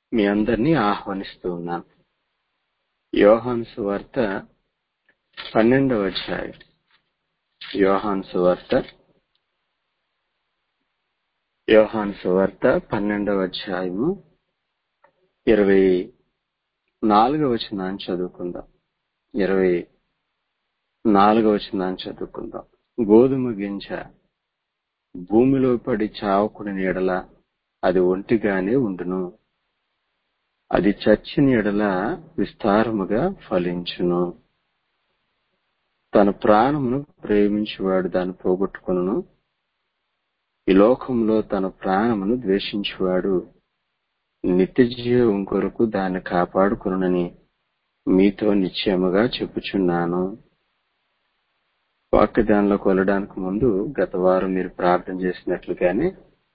మీ అందరినీ ఆహ్వానిస్తూ ఉన్నాను యోహాను సువార్త పన్నెండవ అధ్యాయం యోహాను సువార్త యోహాను సువార్త పన్నెండవ అధ్యాయము ఇరవై నాలుగవ వచనాన్ని చదువుకుందాం ఇరవై నాలుగవ వచనాన్ని చదువుకుందాం గోధుమ గింజ భూమిలో పడి చావకుని నీడల అది ఒంటిగానే ఉండును అది చచ్చిన ఎడల విస్తారముగా ఫలించును తన ప్రాణమును ప్రేమించువాడు దాన్ని పోగొట్టుకును ఈ లోకంలో తన ప్రాణమును ద్వేషించువాడు నిత్య జీవం కొరకు దాన్ని కాపాడుకునని మీతో నిశ్చయముగా చెప్పుచున్నాను వాక్యదానిలో కొలడానికి ముందు గత వారం మీరు ప్రార్థన చేసినట్లుగానే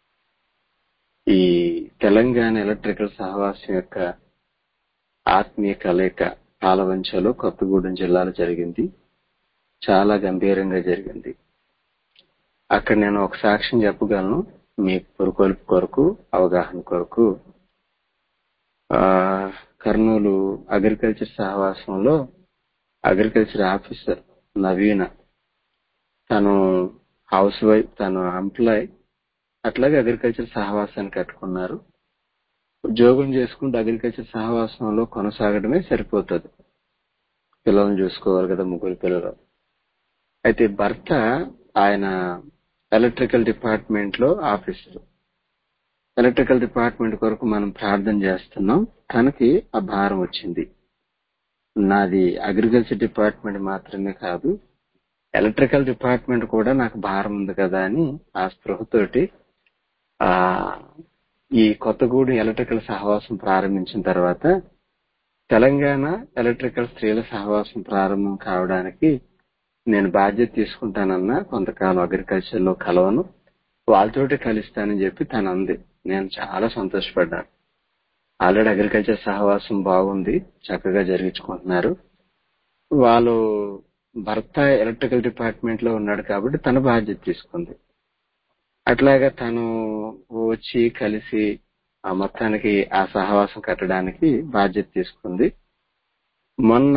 ఈ తెలంగాణ ఎలక్ట్రికల్ సహవాసం యొక్క ఆత్మీయ కలయిక పాలవంచలో కొత్తగూడెం జిల్లాలో జరిగింది చాలా గంభీరంగా జరిగింది అక్కడ నేను ఒక సాక్ష్యం చెప్పగలను మీ పురుకొల్పు కొరకు అవగాహన కొరకు కర్నూలు అగ్రికల్చర్ సహవాసంలో అగ్రికల్చర్ ఆఫీసర్ నవీన తను హౌస్ వైఫ్ తను ఎంప్లాయ్ అట్లాగే అగ్రికల్చర్ సహవాసాన్ని కట్టుకున్నారు ఉద్యోగం చేసుకుంటూ అగ్రికల్చర్ సహవాసంలో కొనసాగడమే సరిపోతుంది పిల్లల్ని చూసుకోవాలి కదా ముగ్గురు పిల్లలు అయితే భర్త ఆయన ఎలక్ట్రికల్ డిపార్ట్మెంట్ లో ఆఫీసర్ ఎలక్ట్రికల్ డిపార్ట్మెంట్ కొరకు మనం ప్రార్థన చేస్తున్నాం తనకి ఆ భారం వచ్చింది నాది అగ్రికల్చర్ డిపార్ట్మెంట్ మాత్రమే కాదు ఎలక్ట్రికల్ డిపార్ట్మెంట్ కూడా నాకు భారం ఉంది కదా అని ఆ స్పృహతోటి ఆ ఈ కొత్తగూడెం ఎలక్ట్రికల్ సహవాసం ప్రారంభించిన తర్వాత తెలంగాణ ఎలక్ట్రికల్ స్త్రీల సహవాసం ప్రారంభం కావడానికి నేను బాధ్యత తీసుకుంటానన్నా కొంతకాలం అగ్రికల్చర్ లో కలవను వాళ్ళతోటి కలుస్తానని చెప్పి తను అంది నేను చాలా సంతోషపడ్డాను ఆల్రెడీ అగ్రికల్చర్ సహవాసం బాగుంది చక్కగా జరిగించుకుంటున్నారు వాళ్ళు భర్త ఎలక్ట్రికల్ డిపార్ట్మెంట్ లో ఉన్నాడు కాబట్టి తన బాధ్యత తీసుకుంది అట్లాగా తను వచ్చి కలిసి ఆ మొత్తానికి ఆ సహవాసం కట్టడానికి బాధ్యత తీసుకుంది మొన్న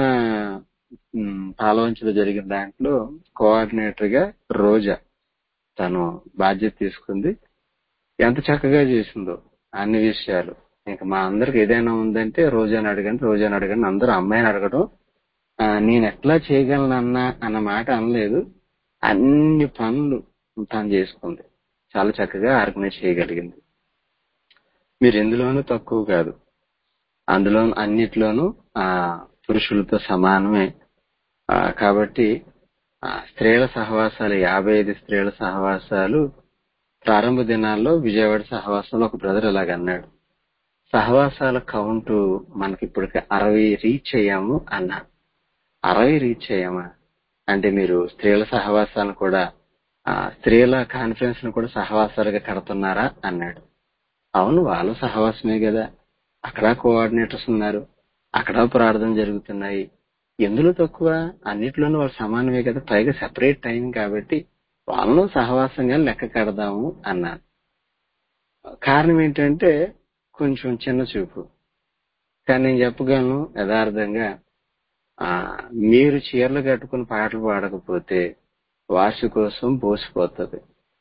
పాలవంచలో జరిగిన దాంట్లో కోఆర్డినేటర్ గా రోజా తను బాధ్యత తీసుకుంది ఎంత చక్కగా చేసిందో అన్ని విషయాలు ఇంకా మా అందరికి ఏదైనా ఉందంటే రోజాని అడగండి రోజాని అడగండి అందరూ అమ్మాయిని అడగడం నేను ఎట్లా చేయగలనన్నా అన్న మాట అనలేదు అన్ని పనులు తను చేసుకుంది చాలా చక్కగా ఆర్గనైజ్ చేయగలిగింది మీరు ఎందులోనూ తక్కువ కాదు అందులో అన్నిట్లోనూ ఆ పురుషులతో సమానమే కాబట్టి స్త్రీల సహవాసాలు యాభై ఐదు స్త్రీల సహవాసాలు ప్రారంభ దినాల్లో విజయవాడ సహవాసంలో ఒక బ్రదర్ ఇలాగన్నాడు సహవాసాల కౌంట్ మనకి ఇప్పటికి అరవై రీచ్ అయ్యాము అన్నాడు అరవై రీచ్ అయ్యామా అంటే మీరు స్త్రీల సహవాసాలను కూడా స్త్రీల కాన్ఫరెన్స్ ను కూడా సహవాసాలుగా కడుతున్నారా అన్నాడు అవును వాళ్ళు సహవాసమే కదా అక్కడ కోఆర్డినేటర్స్ ఉన్నారు అక్కడ ప్రార్థన జరుగుతున్నాయి ఎందులో తక్కువ అన్నిట్లోనూ వాళ్ళు సమానమే కదా పైగా సెపరేట్ టైం కాబట్టి వాళ్ళను సహవాసంగా లెక్క కడదాము అన్నాను కారణం ఏంటంటే కొంచెం చిన్న చూపు కానీ నేను చెప్పగలను యథార్థంగా ఆ మీరు చీరలు కట్టుకుని పాటలు పాడకపోతే వాసు కోసం పోసిపోతుంది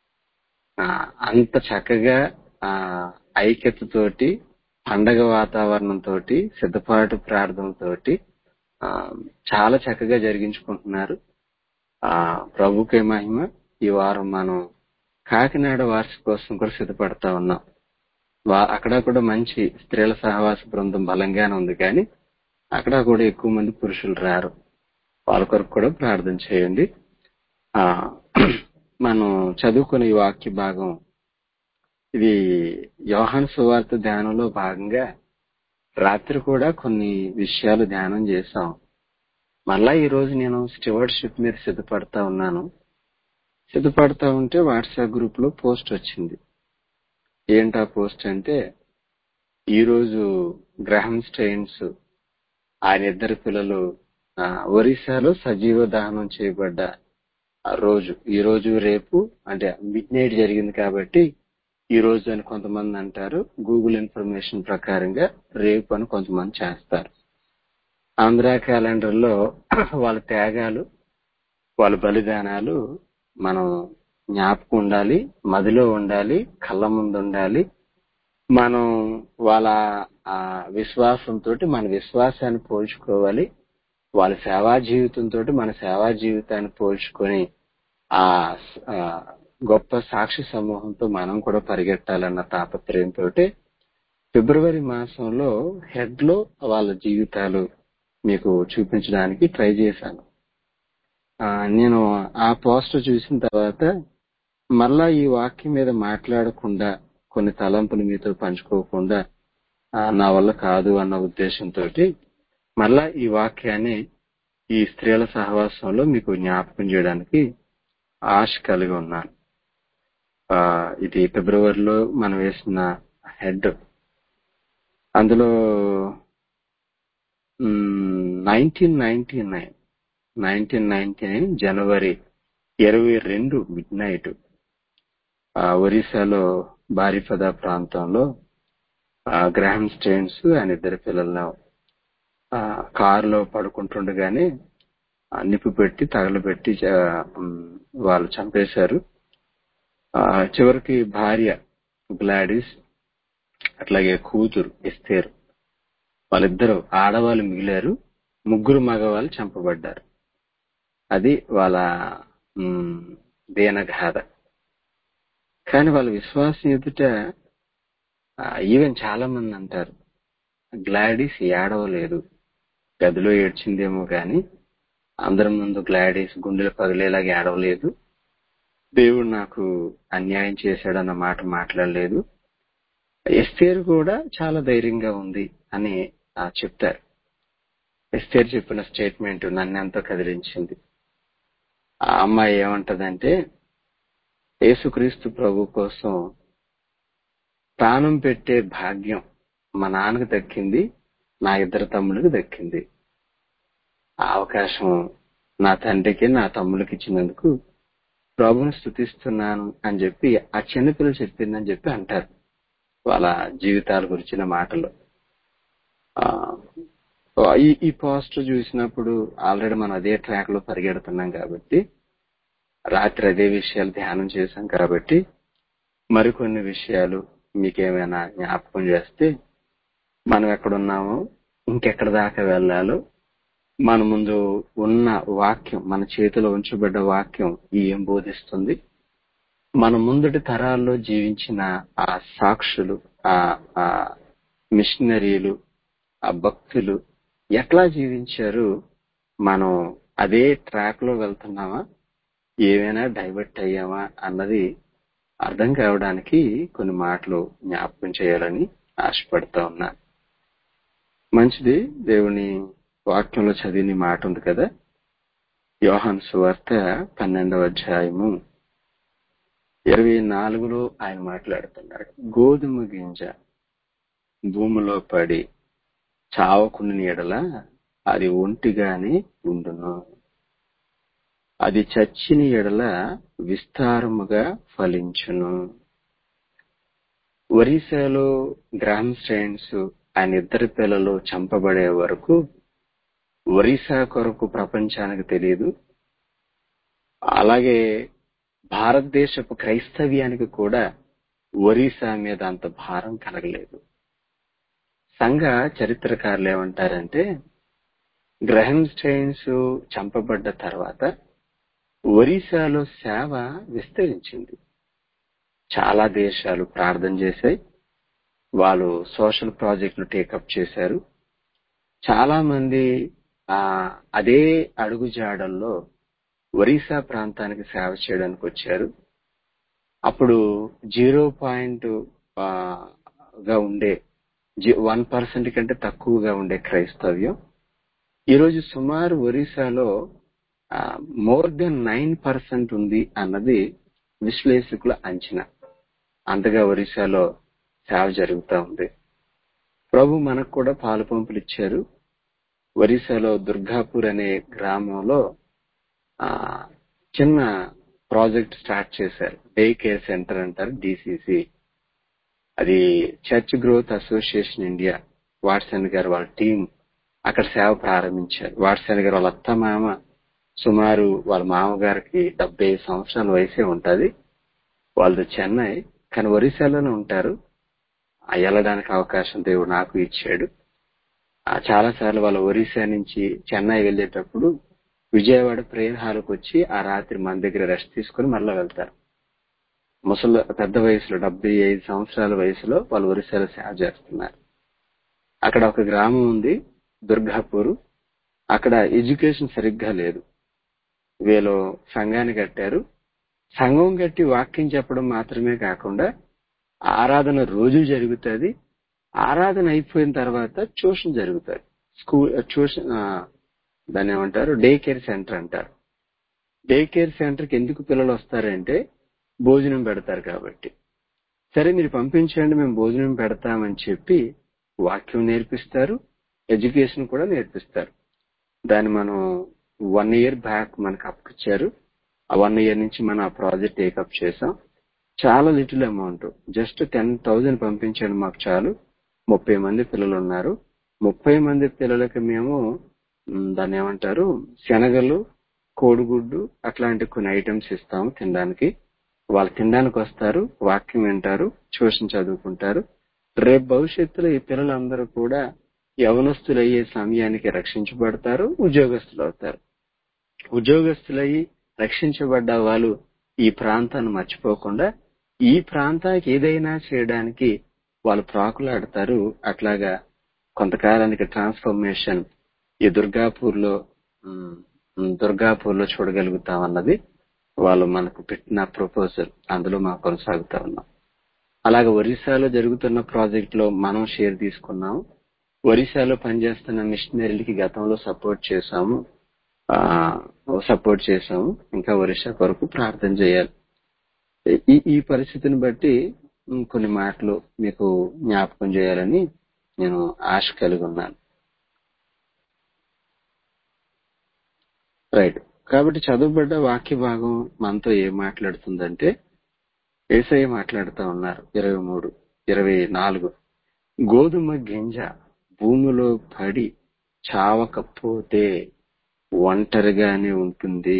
అంత చక్కగా ఆ ఐక్యతతోటి పండగ వాతావరణంతో సిద్ధపాటు ప్రార్థనతోటి చాలా చక్కగా జరిగించుకుంటున్నారు ఆ ప్రభుకే మహిమ ఈ వారం మనం కాకినాడ వార్షికోత్సవం కూడా సిద్ధపడతా ఉన్నాం అక్కడ కూడా మంచి స్త్రీల సహవాస బృందం బలంగానే ఉంది కానీ అక్కడ కూడా ఎక్కువ మంది పురుషులు రారు వాళ్ళ కొరకు కూడా ప్రార్థన చేయండి ఆ మనం చదువుకున్న ఈ వాక్య భాగం ఇది యోహాన్ సువార్త ధ్యానంలో భాగంగా రాత్రి కూడా కొన్ని విషయాలు ధ్యానం చేశాం మళ్ళా ఈ రోజు నేను స్టివర్డ్షిప్ మీద సిద్ధపడతా ఉన్నాను సిద్ధపడతా ఉంటే వాట్సాప్ గ్రూప్ లో పోస్ట్ వచ్చింది ఏంటా పోస్ట్ అంటే ఈరోజు గ్రహం స్టెయిన్స్ ఆయన ఇద్దరు పిల్లలు ఒరిస్సాలో సజీవ దహనం చేయబడ్డ రోజు ఈ రోజు రేపు అంటే మిడ్ నైట్ జరిగింది కాబట్టి ఈ రోజు అని కొంతమంది అంటారు గూగుల్ ఇన్ఫర్మేషన్ ప్రకారంగా రేపు అని కొంతమంది చేస్తారు ఆంధ్ర క్యాలెండర్ లో వాళ్ళ త్యాగాలు వాళ్ళ బలిదానాలు మనం జ్ఞాపకం ఉండాలి మదిలో ఉండాలి కళ్ళ ముందు ఉండాలి మనం వాళ్ళ ఆ విశ్వాసంతో మన విశ్వాసాన్ని పోల్చుకోవాలి వాళ్ళ సేవా జీవితంతో మన సేవా జీవితాన్ని పోల్చుకొని ఆ ఆ గొప్ప సాక్షి సమూహంతో మనం కూడా పరిగెట్టాలన్న తాపత్రయంతో ఫిబ్రవరి మాసంలో హెడ్ లో వాళ్ళ జీవితాలు మీకు చూపించడానికి ట్రై చేశాను ఆ, నేను ఆ పోస్టర్ చూసిన తర్వాత మళ్ళా ఈ వాక్యం మీద మాట్లాడకుండా కొన్ని తలంపులు మీతో పంచుకోకుండా ఆ, నా వల్ల కాదు అన్న ఉద్దేశంతో మళ్ళా ఈ వాక్యాన్ని ఈ స్త్రీల సహవాసంలో మీకు జ్ఞాపకం చేయడానికి ఆశ కలిగి ఉన్నాను ఆ, ఇది ఫిబ్రవరిలో మనం వేసిన హెడ్ అందులో nineteen ninety nine nineteen ninety nine జనవరి ఇరవై రెండు మిడ్ నైట్ ఒరిస్సాలో బారిపద ప్రాంతంలో ఆ, గ్రహం స్టేన్స్ ఆయన ఇద్దరు పిల్లలను ఆ, కారులో పడుకుంటుండగానే ఆ, నిప్పు పెట్టి తగలబెట్టి ఆ, ఉమ్, వాళ్ళు చంపేశారు ఆ, చివరికి భార్య గ్లాడిస్ అట్లాగే కూతురు ఎస్తేరు వాళ్ళిద్దరు ఆడవాళ్ళు మిగిలారు ముగ్గురు మగవాళ్ళు చంపబడ్డారు అది వాళ్ళ ఉమ్, దీనగాథ కానీ వాళ్ళ విశ్వాసం ఎదుట ఈవెన్ చాలా మంది అంటారు గ్లాడీస్ ఏడవలేదు గదిలో ఏడ్చిందేమో గాని అందరి ముందు గ్లాడీస్ గుండెలు పగిలేలాగా ఏడవలేదు దేవుడు నాకు అన్యాయం చేశాడన్న మాట మాట్లాడలేదు ఎస్తేరు కూడా చాలా ధైర్యంగా ఉంది అని ఆ, చెప్తారు ఎస్తేరు చెప్పిన స్టేట్మెంట్ నన్ను ఎంతో కదిలించింది ఆ అమ్మాయి ఏమంటదంటే యేసుక్రీస్తు ప్రభు కోసం ప్రాణం పెట్టే భాగ్యం మా నాన్నకు దక్కింది నా ఇద్దరు తమ్ముళ్ళకి దక్కింది ఆ అవకాశం నా తండ్రికి నా తమ్ముళ్ళకి ఇచ్చినందుకు ప్రభుని స్థుతిస్తున్నాను అని చెప్పి ఆ చిన్నపిల్లలు చెప్పిందని చెప్పి అంటారు వాళ్ళ జీవితాల గురించిన మాటలు ఆ, ఈ ఈ పోస్టర్ చూసినప్పుడు ఆల్రెడీ మనం అదే ట్రాక్ లో పరిగెడుతున్నాం కాబట్టి రాత్రి అదే విషయాలు ధ్యానం చేశాం కాబట్టి మరికొన్ని విషయాలు మీకేమైనా జ్ఞాపకం చేస్తే మనం ఎక్కడున్నామో ఇంకెక్కడ దాకా వెళ్ళాలో మన ముందు ఉన్న వాక్యం మన చేతిలో ఉంచబడ్డ వాక్యం ఏం బోధిస్తుంది మన ముందటి తరాల్లో జీవించిన ఆ సాక్షులు ఆ ఆ మిషనరీలు ఆ భక్తులు ఎట్లా జీవించారు మనం అదే ట్రాక్ లో వెళ్తున్నామా ఏమైనా డైవర్ట్ అయ్యామా అన్నది అర్థం కావడానికి కొన్ని మాటలు జ్ఞాపకం చేయాలని ఆశపడతా ఉన్నా మంచిది దేవుని వాక్యంలో చదివిన మాట ఉంది కదా యోహాన్ సువార్త పన్నెండవ అధ్యాయము ఇరవై నాలుగులో ఆయన మాట్లాడుతున్నాడు గోధుమ గింజ భూమిలో పడి చావకుని ఎడల అది ఒంటిగానే ఉండును అది చచ్చిన ఎడల విస్తారముగా ఫలించును ఒరిస్సాలో గ్రామ్ స్టైన్స్ ఆయన ఇద్దరు పిల్లలు చంపబడే వరకు ఒరిస్సా కొరకు ప్రపంచానికి తెలియదు అలాగే భారతదేశపు క్రైస్తవ్యానికి కూడా ఒరిస్సా మీద అంత భారం కలగలేదు సంఘ చరిత్రకారులు ఏమంటారంటే గ్రహం స్టైన్స్ చంపబడ్డ తర్వాత ఒరిస్సాలో సేవ విస్తరించింది చాలా దేశాలు ప్రార్థన చేశాయి వాళ్ళు సోషల్ ప్రాజెక్టులు టేకప్ చేశారు చాలా మంది ఆ అదే అడుగుజాడల్లో ఒరిస్సా ప్రాంతానికి సేవ చేయడానికి వచ్చారు అప్పుడు జీరో పాయింట్ గా ఉండే వన్ పర్సెంట్ కంటే తక్కువగా ఉండే క్రైస్తవ్యం ఈరోజు సుమారు ఒరిస్సాలో మోర్ దెన్ నైన్ పర్సెంట్ ఉంది అన్నది విశ్లేషకుల అంచనా అంతగా ఒరిస్సాలో సేవ జరుగుతూ ఉంది ప్రభు మనకు కూడా పాలు పంపులు ఇచ్చారు ఒరిస్సాలో దుర్గాపూర్ అనే గ్రామంలో ఆ చిన్న ప్రాజెక్ట్ స్టార్ట్ చేశారు డే కేర్ సెంటర్ అంటారు డిసిసి అది church growth association India Watson గారు వాళ్ళ టీం అక్కడ సేవ ప్రారంభించారు వాట్సన్ గారు వాళ్ళ అత్త మామ సుమారు వాళ్ళ మామగారికి డెబ్బై సంవత్సరాల వయసే ఉంటది వాళ్ళది చెన్నై కానీ ఒరిస్సాలోనే ఉంటారు ఆ వెళ్ళడానికి అవకాశం దేవుడు నాకు ఇచ్చాడు ఆ చాలా సార్లు వాళ్ళ ఒరిస్సా నుంచి చెన్నై వెళ్ళేటప్పుడు విజయవాడ ప్రేయర్ హాల్కి వచ్చి ఆ రాత్రి మన దగ్గర రెస్ట్ తీసుకుని మళ్ళీ వెళ్తారు ముసలి పెద్ద వయసులో డెబ్బై ఐదు సంవత్సరాల వయసులో వాళ్ళు ఒరిస్సాలో సేవ చేస్తున్నారు అక్కడ ఒక గ్రామం ఉంది దుర్గాపూర్ అక్కడ ఎడ్యుకేషన్ సరిగ్గా లేదు వీళ్ళు సంఘాన్ని కట్టారు సంఘం కట్టి వాక్యం చెప్పడం మాత్రమే కాకుండా ఆరాధన రోజు జరుగుతుంది ఆరాధన అయిపోయిన తర్వాత ట్యూషన్ జరుగుతుంది స్కూల్ ట్యూషన్ ఆ, దాన్ని ఏమంటారు డే కేర్ సెంటర్ అంటారు డే కేర్ సెంటర్ కి ఎందుకు పిల్లలు వస్తారంటే భోజనం పెడతారు కాబట్టి సరే మీరు పంపించండి మేము భోజనం పెడతామని చెప్పి వాక్యం నేర్పిస్తారు ఎడ్యుకేషన్ కూడా నేర్పిస్తారు దాన్ని మనం వన్ ఇయర్ బ్యాక్ మనకు అప్పిచ్చారు ఆ వన్ ఇయర్ నుంచి మనం ఆ ప్రాజెక్ట్ టేకప్ చేసాం చాలా little amount just ten thousand పంపించండి మాకు చాలు ముప్పై మంది పిల్లలు ఉన్నారు ముప్పై మంది పిల్లలకి మేము మ్, దాన్ని ఏమంటారు శనగలు కోడిగుడ్డు అట్లాంటి కొన్ని ఐటమ్స్ ఇస్తాము తినడానికి వాళ్ళు తినడానికి వస్తారు వాక్యం వింటారు ట్యూషన్ చదువుకుంటారు రేపు భవిష్యత్తులో ఈ పిల్లలందరూ కూడా యవనస్తులు అయ్యే సమయానికి రక్షించబడతారు ఉద్యోగస్తులు అవుతారు ఉద్యోగస్తులయ్యి రక్షించబడ్డ వాళ్ళు ఈ ప్రాంతాన్ని మర్చిపోకుండా ఈ ప్రాంతానికి ఏదైనా చేయడానికి వాళ్ళు ప్రాకులాడతారు అట్లాగా కొంతకాలానికి ట్రాన్స్ఫర్మేషన్ ఈ దుర్గాపూర్ లో దుర్గాపూర్ లో చూడగలుగుతాం అన్నది వాళ్ళు మనకు పెట్టిన ప్రపోజల్ అందులో మనం కొనసాగుతా ఉన్నాం అలాగే ఒరిస్సాలో జరుగుతున్న ప్రాజెక్ట్ లో మనం షేర్ తీసుకున్నాం ఒరిస్సాలో పనిచేస్తున్న మిషనరీలకి గతంలో సపోర్ట్ చేశాము ఆ సపోర్ట్ చేశాము ఇంకా ఒరిస్సా కొరకు ప్రార్థన చేయాలి ఈ ఈ పరిస్థితిని బట్టి ఉమ్, కొన్ని మాటలు మీకు జ్ఞాపకం చేయాలని నేను ఆశ కలిగి ఉన్నాను రైట్ కాబట్టి చదువుబడ్డ వాక్య భాగం మనతో ఏం మాట్లాడుతుందంటే ఏసయ్య మాట్లాడుతూ ఉన్నారు ఇరవై మూడు ఇరవై నాలుగు గోధుమ గింజ భూమిలో పడి చావకపోతే ఒంటరిగానే ఉంటుంది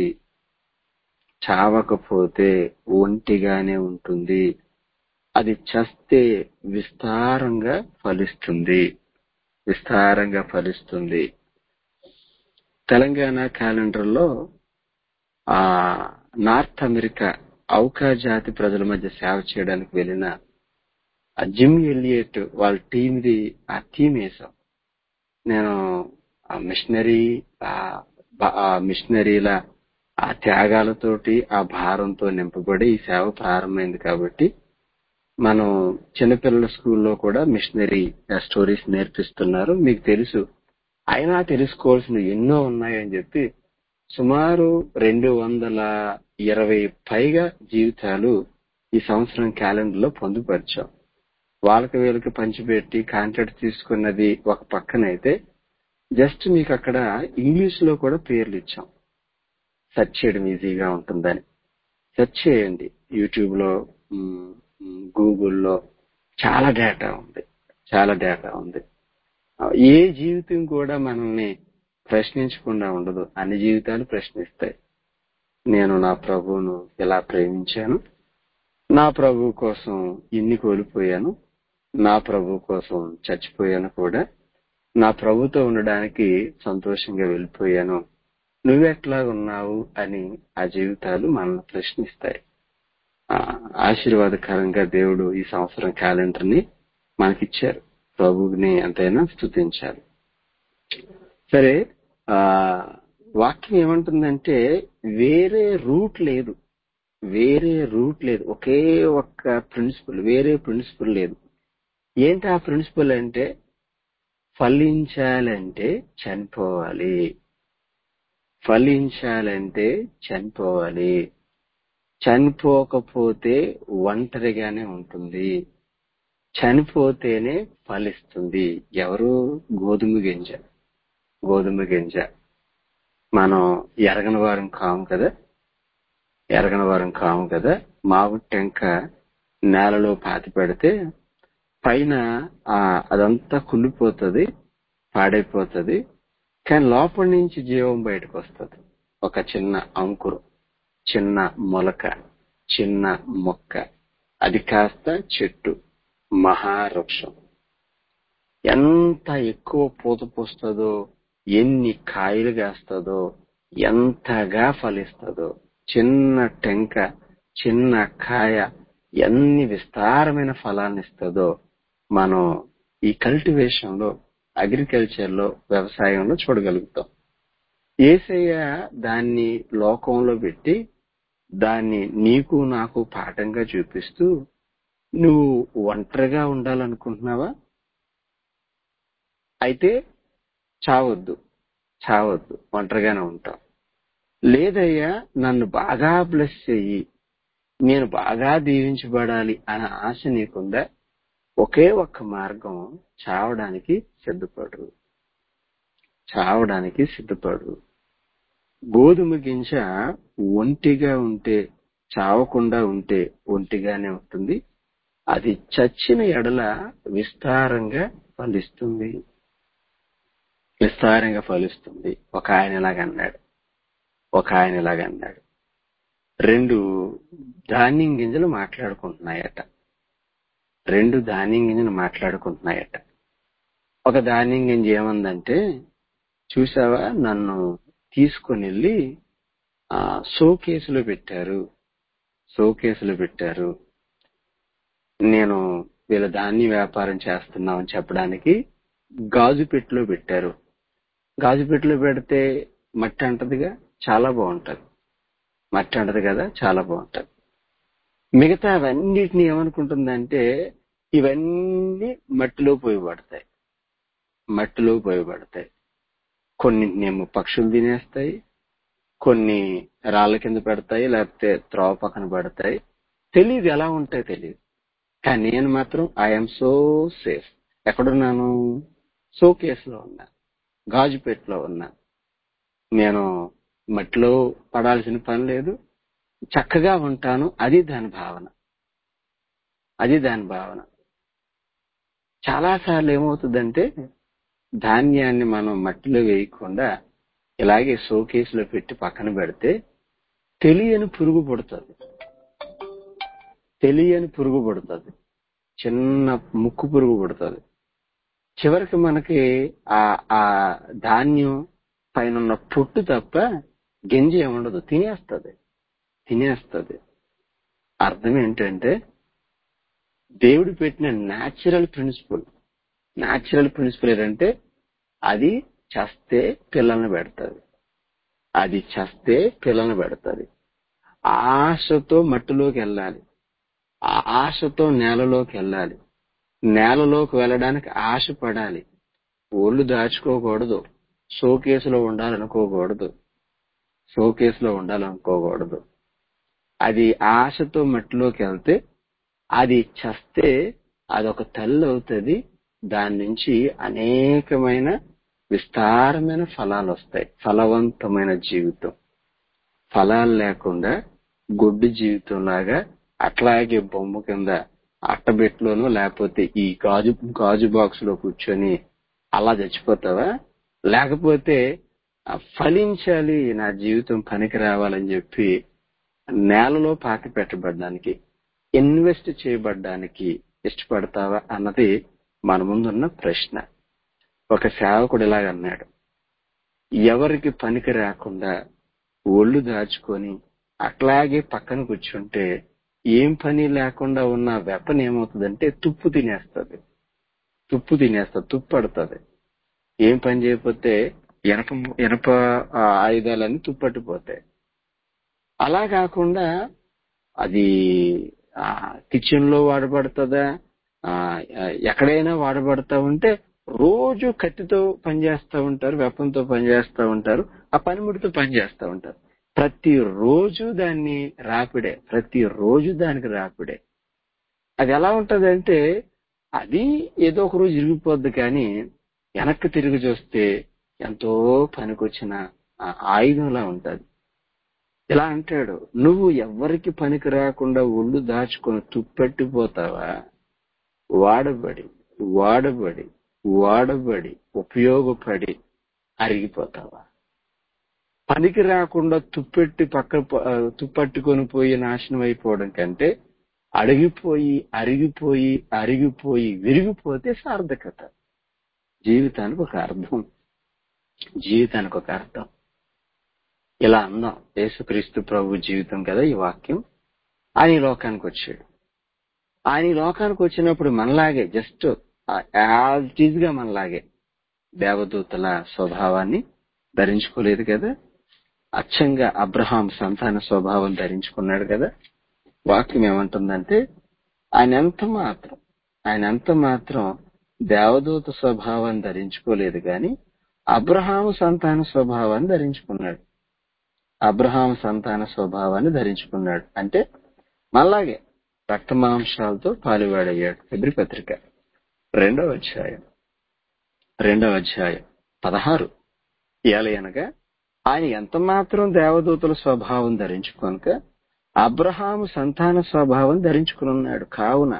చావకపోతే ఒంటిగానే ఉంటుంది అది చస్తే విస్తారంగా ఫలిస్తుంది విస్తారంగా ఫలిస్తుంది తెలంగాణ క్యాలెండర్ లో ఆ నార్త్ అమెరికా ఔకా జాతి ప్రజల మధ్య సేవ చేయడానికి వెళ్ళిన ఆ జిమ్ ఎలియట్ వాళ్ళ టీంది ఆ థీమ్ వేసాం నేను ఆ మిషనరీ ఆ బ- ఆ మిషనరీల ఆ త్యాగాలతోటి ఆ భారంతో నింపబడి ఈ సేవ ప్రారంభమైంది కాబట్టి మనం చిన్నపిల్లల స్కూల్లో కూడా మిషనరీ స్టోరీస్ నేర్పిస్తున్నారు మీకు తెలుసు అయినా తెలుసుకోవాల్సిన ఎన్నో ఉన్నాయని చెప్పి సుమారు రెండు వందల ఇరవై పైగా జీవితాలు ఈ సంవత్సరం క్యాలెండర్ లో పొందుపరిచాం వాళ్ళకి వీళ్ళకి పంచిపెట్టి కాంట్రాక్ట్ తీసుకున్నది ఒక పక్కనైతే జస్ట్ మీకు అక్కడ ఇంగ్లీష్ లో కూడా పేర్లు ఇచ్చాం సెర్చ్ చేయడం ఈజీగా ఉంటుందని సెర్చ్ చేయండి యూట్యూబ్ లో మ్, మ్, గూగుల్లో చాలా డేటా ఉంది చాలా డేటా ఉంది ఏ జీవితం కూడా మనల్ని ప్రశ్నించకుండా ఉండదు అన్ని జీవితాలు ప్రశ్నిస్తాయి నేను నా ప్రభువును ఎలా ప్రేమించాను నా ప్రభు కోసం ఇన్ని కోల్పోయాను నా ప్రభు కోసం చచ్చిపోయాను కూడా నా ప్రభుతో ఉండడానికి సంతోషంగా వెళ్ళిపోయాను నువ్వెట్లా ఉన్నావు అని ఆ జీవితాలు మనల్ని ప్రశ్నిస్తాయి ఆ, ఆశీర్వాదకరంగా దేవుడు ఈ సంవత్సరం క్యాలెండర్ ని మనకిచ్చారు ప్రభువుని ఎంతైనా స్థుతించాలి సరే ఆ వాక్యం ఏమంటుందంటే వేరే రూట్ లేదు వేరే రూట్ లేదు ఒకే ఒక్క ప్రిన్సిపల్ వేరే ప్రిన్సిపల్ లేదు ఏంటి ఆ ప్రిన్సిపల్ అంటే ఫలించాలంటే చనిపోవాలి ఫలించాలంటే చనిపోవాలి చనిపోకపోతే ఒంటరిగానే ఉంటుంది చనిపోతేనే ఫలిస్తుంది ఎవరు గోధుమ గింజ గోధుమ గింజ మనం ఎరగని వారం కాము కదా ఎరగని వారం కాము కదా మావు టెంక నేలలో పాతి పెడితే పైన ఆ అదంతా కుళ్ళిపోతుంది పాడైపోతుంది కానీ లోపల నుంచి జీవం బయటకు వస్తుంది ఒక చిన్న అంకురం చిన్న మొలక చిన్న మొక్క అది కాస్త చెట్టు మహావృక్షం ఎంత ఎక్కువ పూత పూస్తుందో ఎన్ని కాయలు కాస్తుందో ఎంతగా ఫలిస్తుందో చిన్న టెంక చిన్న కాయ ఎన్ని విస్తారమైన ఫలాన్ని ఇస్తుందో మనం ఈ కల్టివేషన్ లో అగ్రికల్చర్ లో వ్యవసాయంలో చూడగలుగుతాం ఏసయ్య దాన్ని లోకంలో పెట్టి దాన్ని నీకు నాకు పాఠంగా చూపిస్తూ నువ్వు ఒంటరిగా ఉండాలనుకుంటున్నావా అయితే చావద్దు చావద్దు ఒంటరిగానే ఉంటావు లేదయ్యా నన్ను బాగా బ్లెస్ చెయ్యి నేను బాగా దీవించబడాలి అనే ఆశ నీకుందా ఒకే ఒక్క మార్గం చావడానికి సిద్ధపడు చావడానికి సిద్ధపడు గోధుమ గింజ ఒంటిగా ఉంటే చావకుండా ఉంటే ఒంటిగానే ఉంటుంది అది చచ్చిన ఎడల విస్తారంగా ఫలిస్తుంది విస్తారంగా ఫలిస్తుంది ఒక ఆయన ఇలాగన్నాడు ఒక ఆయన ఇలాగన్నాడు రెండు ధాన్యం గింజలు మాట్లాడుకుంటున్నాయట రెండు ధాన్యం గింజలు మాట్లాడుకుంటున్నాయట ఒక ధాన్యం గింజ ఏమందంటే చూసావా నన్ను తీసుకొని వెళ్ళి ఆ షోకేసులో పెట్టారు షోకేసులో పెట్టారు నేను వీళ్ళ ధాన్యం వ్యాపారం చేస్తున్నామని చెప్పడానికి గాజు పెట్టిలో పెట్టారు గాజు పెట్టిలో పెడితే మట్టి అంటదిగా చాలా బాగుంటది మట్టి అంటది కదా చాలా బాగుంటది మిగతా అవన్నిటిని ఏమనుకుంటుందంటే ఇవన్నీ మట్టిలో పోయబడతాయి మట్టిలో పోయబడతాయి కొన్నింటినేమో పక్షులు తినేస్తాయి కొన్ని రాళ్ల కింద పెడతాయి లేకపోతే త్రోవ పక్కన పెడతాయి తెలియదు ఎలా ఉంటాయి తెలియదు కానీ నేను మాత్రం ఐఎమ్ సో సేఫ్ ఎక్కడున్నాను సో కేసులో ఉన్నా గాజుపేటలో ఉన్నా నేను మట్టిలో పడాల్సిన పని లేదు చక్కగా ఉంటాను అది దాని భావన అది దాని భావన చాలాసార్లు ఏమవుతుందంటే ధాన్యాన్ని మనం మట్టిలో వేయకుండా ఇలాగే షోకేసులో పెట్టి పక్కన పెడితే తెలియని పురుగు పుడుతుంది తెలియని పురుగు పుడుతుంది చిన్న ముక్కు పురుగు పుడుతుంది చివరికి మనకి ఆ ఆ ధాన్యం పైన ఉన్న పొట్టు తప్ప గింజ ఏముండదు తినేస్తుంది తినేస్తుంది అర్థం ఏంటంటే దేవుడు పెట్టిన న్యాచురల్ ప్రిన్సిపల్ న్యాచురల్ ప్రిన్సిపల్ ఏంటంటే అది చస్తే పిల్లల్ని పెడతాది అది చస్తే పిల్లల్ని పెడతాది ఆశతో మట్టిలోకి వెళ్ళాలి ఆ ఆశతో నేలలోకి వెళ్ళాలి నేలలోకి వెళ్ళడానికి ఆశ పడాలి ఒళ్ళు దాచుకోకూడదు షోకేసులో ఉండాలనుకోకూడదు షోకేసులో ఉండాలనుకోకూడదు అది ఆశతో మట్టిలోకి వెళ్తే అది చస్తే అదొక తల్లి అవుతుంది దాని నుంచి అనేకమైన విస్తారమైన ఫలాలు వస్తాయి ఫలవంతమైన జీవితం ఫలాలు లేకుండా గొడ్డు జీవితం లాగా అట్లాగే బొమ్మ కింద అట్టబెట్టులోనూ లేకపోతే ఈ గాజు గాజు బాక్స్ లో కూర్చొని అలా చచ్చిపోతావా లేకపోతే ఆ, ఫలించాలి నా జీవితం పనికి రావాలని చెప్పి నేలలో పాతి పెట్టబడడానికి ఇన్వెస్ట్ చేయబడ్డానికి ఇష్టపడతావా అన్నది మన ముందున్న ప్రశ్న ఒక సేవకుడు ఇలాగన్నాడు ఎవరికి పనికి రాకుండా ఒళ్ళు దాచుకొని అట్లాగే పక్కన కూర్చుంటే ఏం పని లేకుండా ఉన్న వెపన్ ఏమవుతుందంటే తుప్పు తినేస్తుంది తుప్పు తినేస్తుంది తుప్పు పడుతుంది ఏం పని చేయకపోతే ఎనప ఎనప ఆ, ఆయుధాలన్నీ తుప్పట్టిపోతాయి అలా కాకుండా అది కిచెన్ లో వాడబడుతుందా ఆ, ఎక్కడైనా వాడబడతా ఉంటే రోజు కత్తితో పనిచేస్తూ ఉంటారు వెపంతో పనిచేస్తూ ఉంటారు ఆ పనిముడితో పనిచేస్తూ ఉంటారు ప్రతి రోజు దాన్ని రాపిడే ప్రతి రోజు దానికి రాపిడే అది ఎలా ఉంటదంటే అది ఏదో ఒక రోజు ఇరిగిపోద్ది కానీ వెనక్కి తిరిగి చూస్తే ఎంతో పనికొచ్చిన ఆ ఆయుధంలా ఉంటది ఇలా అంటాడు నువ్వు ఎవ్వరికి పనికి రాకుండా ఒళ్ళు దాచుకొని తుప్పెట్టిపోతావా వాడబడి వాడబడి వాడబడి ఉపయోగపడి అరిగిపోతావా పనికి రాకుండా తుప్పెట్టి పక్క తుప్పట్టుకొని పోయి నాశనం అయిపోవడం కంటే అడిగిపోయి అరిగిపోయి అరిగిపోయి విరిగిపోతే సార్థకత జీవితానికి ఒక అర్థం జీవితానికి ఒక అర్థం ఇలా అందాం యేసుక్రీస్తు ప్రభు జీవితం కదా ఈ వాక్యం ఆయన ఈ లోకానికి వచ్చాడు ఆయన ఈ లోకానికి వచ్చినప్పుడు మనలాగే జస్ట్ యాజ్ గా మనలాగే దేవదూతల స్వభావాన్ని ధరించుకోలేదు కదా అచ్చంగా అబ్రహాం సంతాన స్వభావం ధరించుకున్నాడు కదా వాక్యం ఏమంటుందంటే ఆయన ఎంత మాత్రం ఆయన ఎంత మాత్రం దేవదూత స్వభావాన్ని ధరించుకోలేదు గాని అబ్రహాము సంతాన స్వభావాన్ని ధరించుకున్నాడు అబ్రహాం సంతాన స్వభావాన్ని ధరించుకున్నాడు అంటే మళ్ళాగే రక్తమాంసాలతో పాలువాడయ్యాడు ఫిబ్రి పత్రిక రెండవ అధ్యాయం రెండవ అధ్యాయం పదహారు ఏలయనగా ఆయన ఎంత మాత్రం దేవదూతల స్వభావం ధరించుకొనక అబ్రహాము సంతాన స్వభావం ధరించుకున్నాడు కావున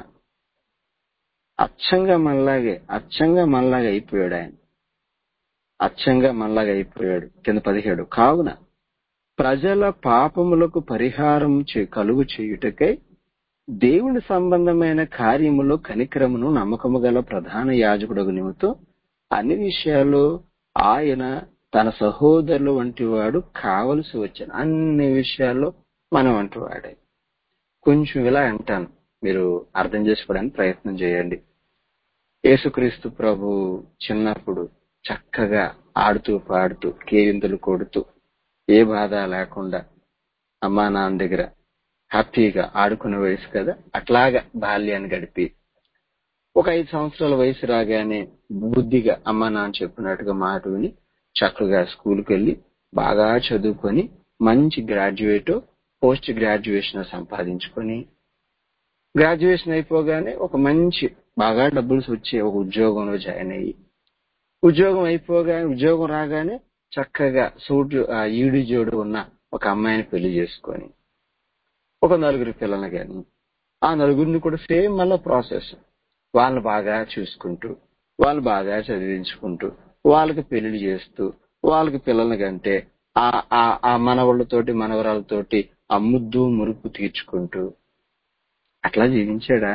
అచ్చంగా మనలాగే అచ్చంగా మనలాగా అయిపోయాడు ఆయన అచ్చంగా మనలాగా అయిపోయాడు కింద పదిహేడు కావున ప్రజల పాపములకు పరిహారం కలుగు చేయుటకై దేవుని సంబంధమైన కార్యములో కనికరమును నమ్మకము గల ప్రధాన యాజకుడు నిమిత్తం అన్ని విషయాలు ఆయన తన సహోదరులు వంటి వాడు కావలసి వచ్చిన అన్ని విషయాల్లో మనం వంటి వాడే కొంచెం ఇలా అంటాను మీరు అర్థం చేసుకోవడానికి ప్రయత్నం చేయండి యేసుక్రీస్తు ప్రభు చిన్నప్పుడు చక్కగా ఆడుతూ పాడుతూ కేరింతలు కొడుతూ ఏ బాధ లేకుండా అమ్మా నాన్న దగ్గర హ్యాపీగా ఆడుకునే వయసు కదా అట్లాగా బాల్యాన్ని గడిపి ఒక ఐదు సంవత్సరాల వయసు రాగానే బుద్ధిగా అమ్మా నాన్న చెప్పినట్టుగా మాట విని చక్కగా స్కూల్కి వెళ్ళి బాగా చదువుకొని మంచి గ్రాడ్యుయేట్ పోస్ట్ గ్రాడ్యుయేషన్ సంపాదించుకొని గ్రాడ్యుయేషన్ అయిపోగానే ఒక మంచి బాగా డబ్బులు వచ్చే ఒక ఉద్యోగంలో జాయిన్ అయ్యి ఉద్యోగం అయిపోగానే ఉద్యోగం రాగానే చక్కగా సూటు ఈడు జోడు ఉన్న ఒక అమ్మాయిని పెళ్లి చేసుకొని ఒక నలుగురు పిల్లలు కానీ ఆ నలుగురిని కూడా సేమ్ మళ్ళీ ప్రాసెస్ వాళ్ళని బాగా చూసుకుంటూ వాళ్ళు బాగా చదివించుకుంటూ వాళ్ళకి పెళ్లి చేస్తూ వాళ్ళకి పిల్లల కంటే ఆ ఆ మనవాళ్ళతోటి మనవరాలతోటి ఆ ముద్దు మురుపు తీర్చుకుంటూ అట్లా జీవించాడా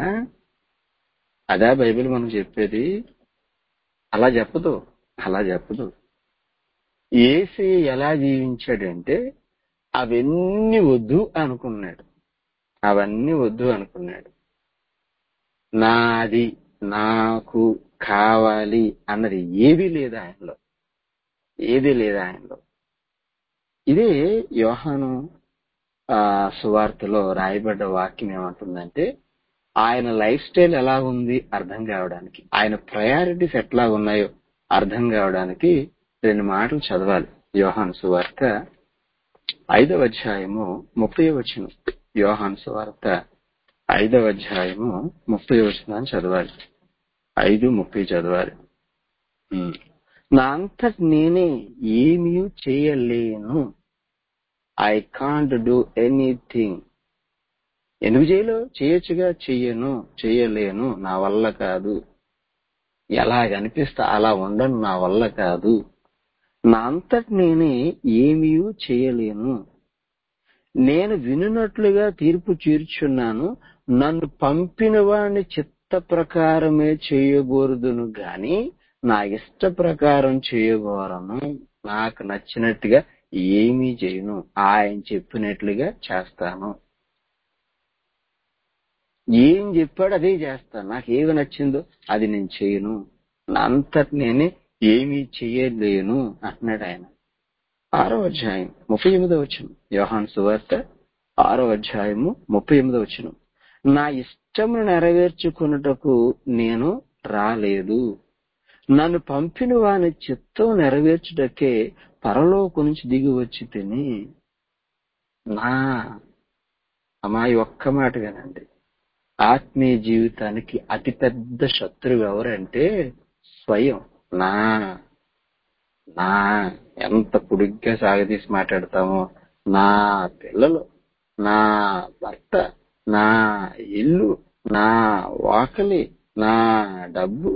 అదా బైబిల్ మనం చెప్పేది అలా చెప్పదు అలా చెప్పదు ఏసీ ఎలా జీవించాడంటే అవన్నీ వద్దు అనుకున్నాడు అవన్నీ వద్దు అనుకున్నాడు నాది నాకు కావాలి అన్నది ఏది లేదు ఆయనలో ఏది లేదు ఆయనలో ఇదే యోహాను ఆ సువార్తలో రాయబడ్డ వాక్యం ఏమంటుందంటే ఆయన లైఫ్ స్టైల్ ఎలా ఉంది అర్థం కావడానికి ఆయన ప్రయారిటీస్ ఎట్లా ఉన్నాయో అర్థం కావడానికి రెండు మాటలు చదవాలి యోహాను సువార్త ఐదవ అధ్యాయము ముప్పై వచనం యోహాను సువార్త ఐదవ అధ్యాయము ముప్పై వచనాన్ని చదవాలి ఐదు ముప్పై చదవాలి నా అంతటి నేనే ఏమీ చేయలేను ఐ కాంట్ డూ ఎనీథింగ్ ఎందుకు చేయలో చేయొచ్చుగా చెయ్యను చేయలేను నా వల్ల కాదు ఎలా కనిపిస్తా అలా ఉండను నా వల్ల కాదు నా అంతటి నేనే ఏమీ చేయలేను నేను వినున్నట్లుగా తీర్పు తీర్చున్నాను నన్ను పంపిన వాడిని చిత్త ప్రకారమే చేయకూడదును గాని నా ఇష్ట ప్రకారం చేయగోరను నాకు నచ్చినట్టుగా ఏమీ చేయను ఆయన చెప్పినట్లుగా చేస్తాను ఏం చెప్పాడు అదే చేస్తాను నాకు ఏది నచ్చిందో అది నేను చేయను నా అంతటి నేనే ఏమీ చేయలేను అంటున్నాడు ఆయన ఆరో అధ్యాయం ముప్పై ఎనిమిదో వచ్చును యోహాన్ సువార్త ఆరో అధ్యాయము ముప్పై ఎనిమిదో వచ్చును నా ఇష్టమును నెరవేర్చుకున్నటకు నేను రాలేదు నన్ను పంపిన వాని చిత్తం నెరవేర్చుటకే పరలోకు నుంచి దిగి వచ్చి తిని నా అమ్మాయి ఒక్క మాట వినండి ఆత్మీయ జీవితానికి అతిపెద్ద శత్రువు ఎవరంటే స్వయం నా నా ఎంత పొడిగ్గా సాగదీసి మాట్లాడతామో నా పిల్లలు నా భర్త నా ఇల్లు నా వాకలి నా డబ్బు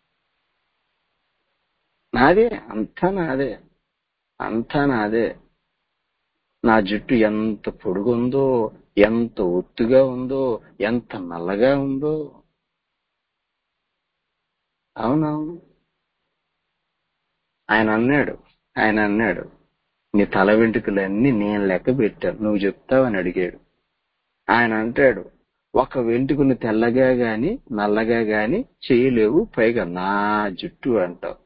నాదే అంతా నాదే అంతా నాదే నా జుట్టు ఎంత పొడుగుందో ఎంత ఒత్తుగా ఉందో ఎంత నల్లగా ఉందో అవునవును ఆయన అన్నాడు ఆయన అన్నాడు నీ తల వెంట్రుకలన్నీ నేను లెక్క పెట్టాను నువ్వు చెప్తావని అడిగాడు ఆయన అంటాడు ఒక వెంట్రుకను తెల్లగా గాని నల్లగా గాని చేయలేవు పైగా నా జుట్టు అంటావు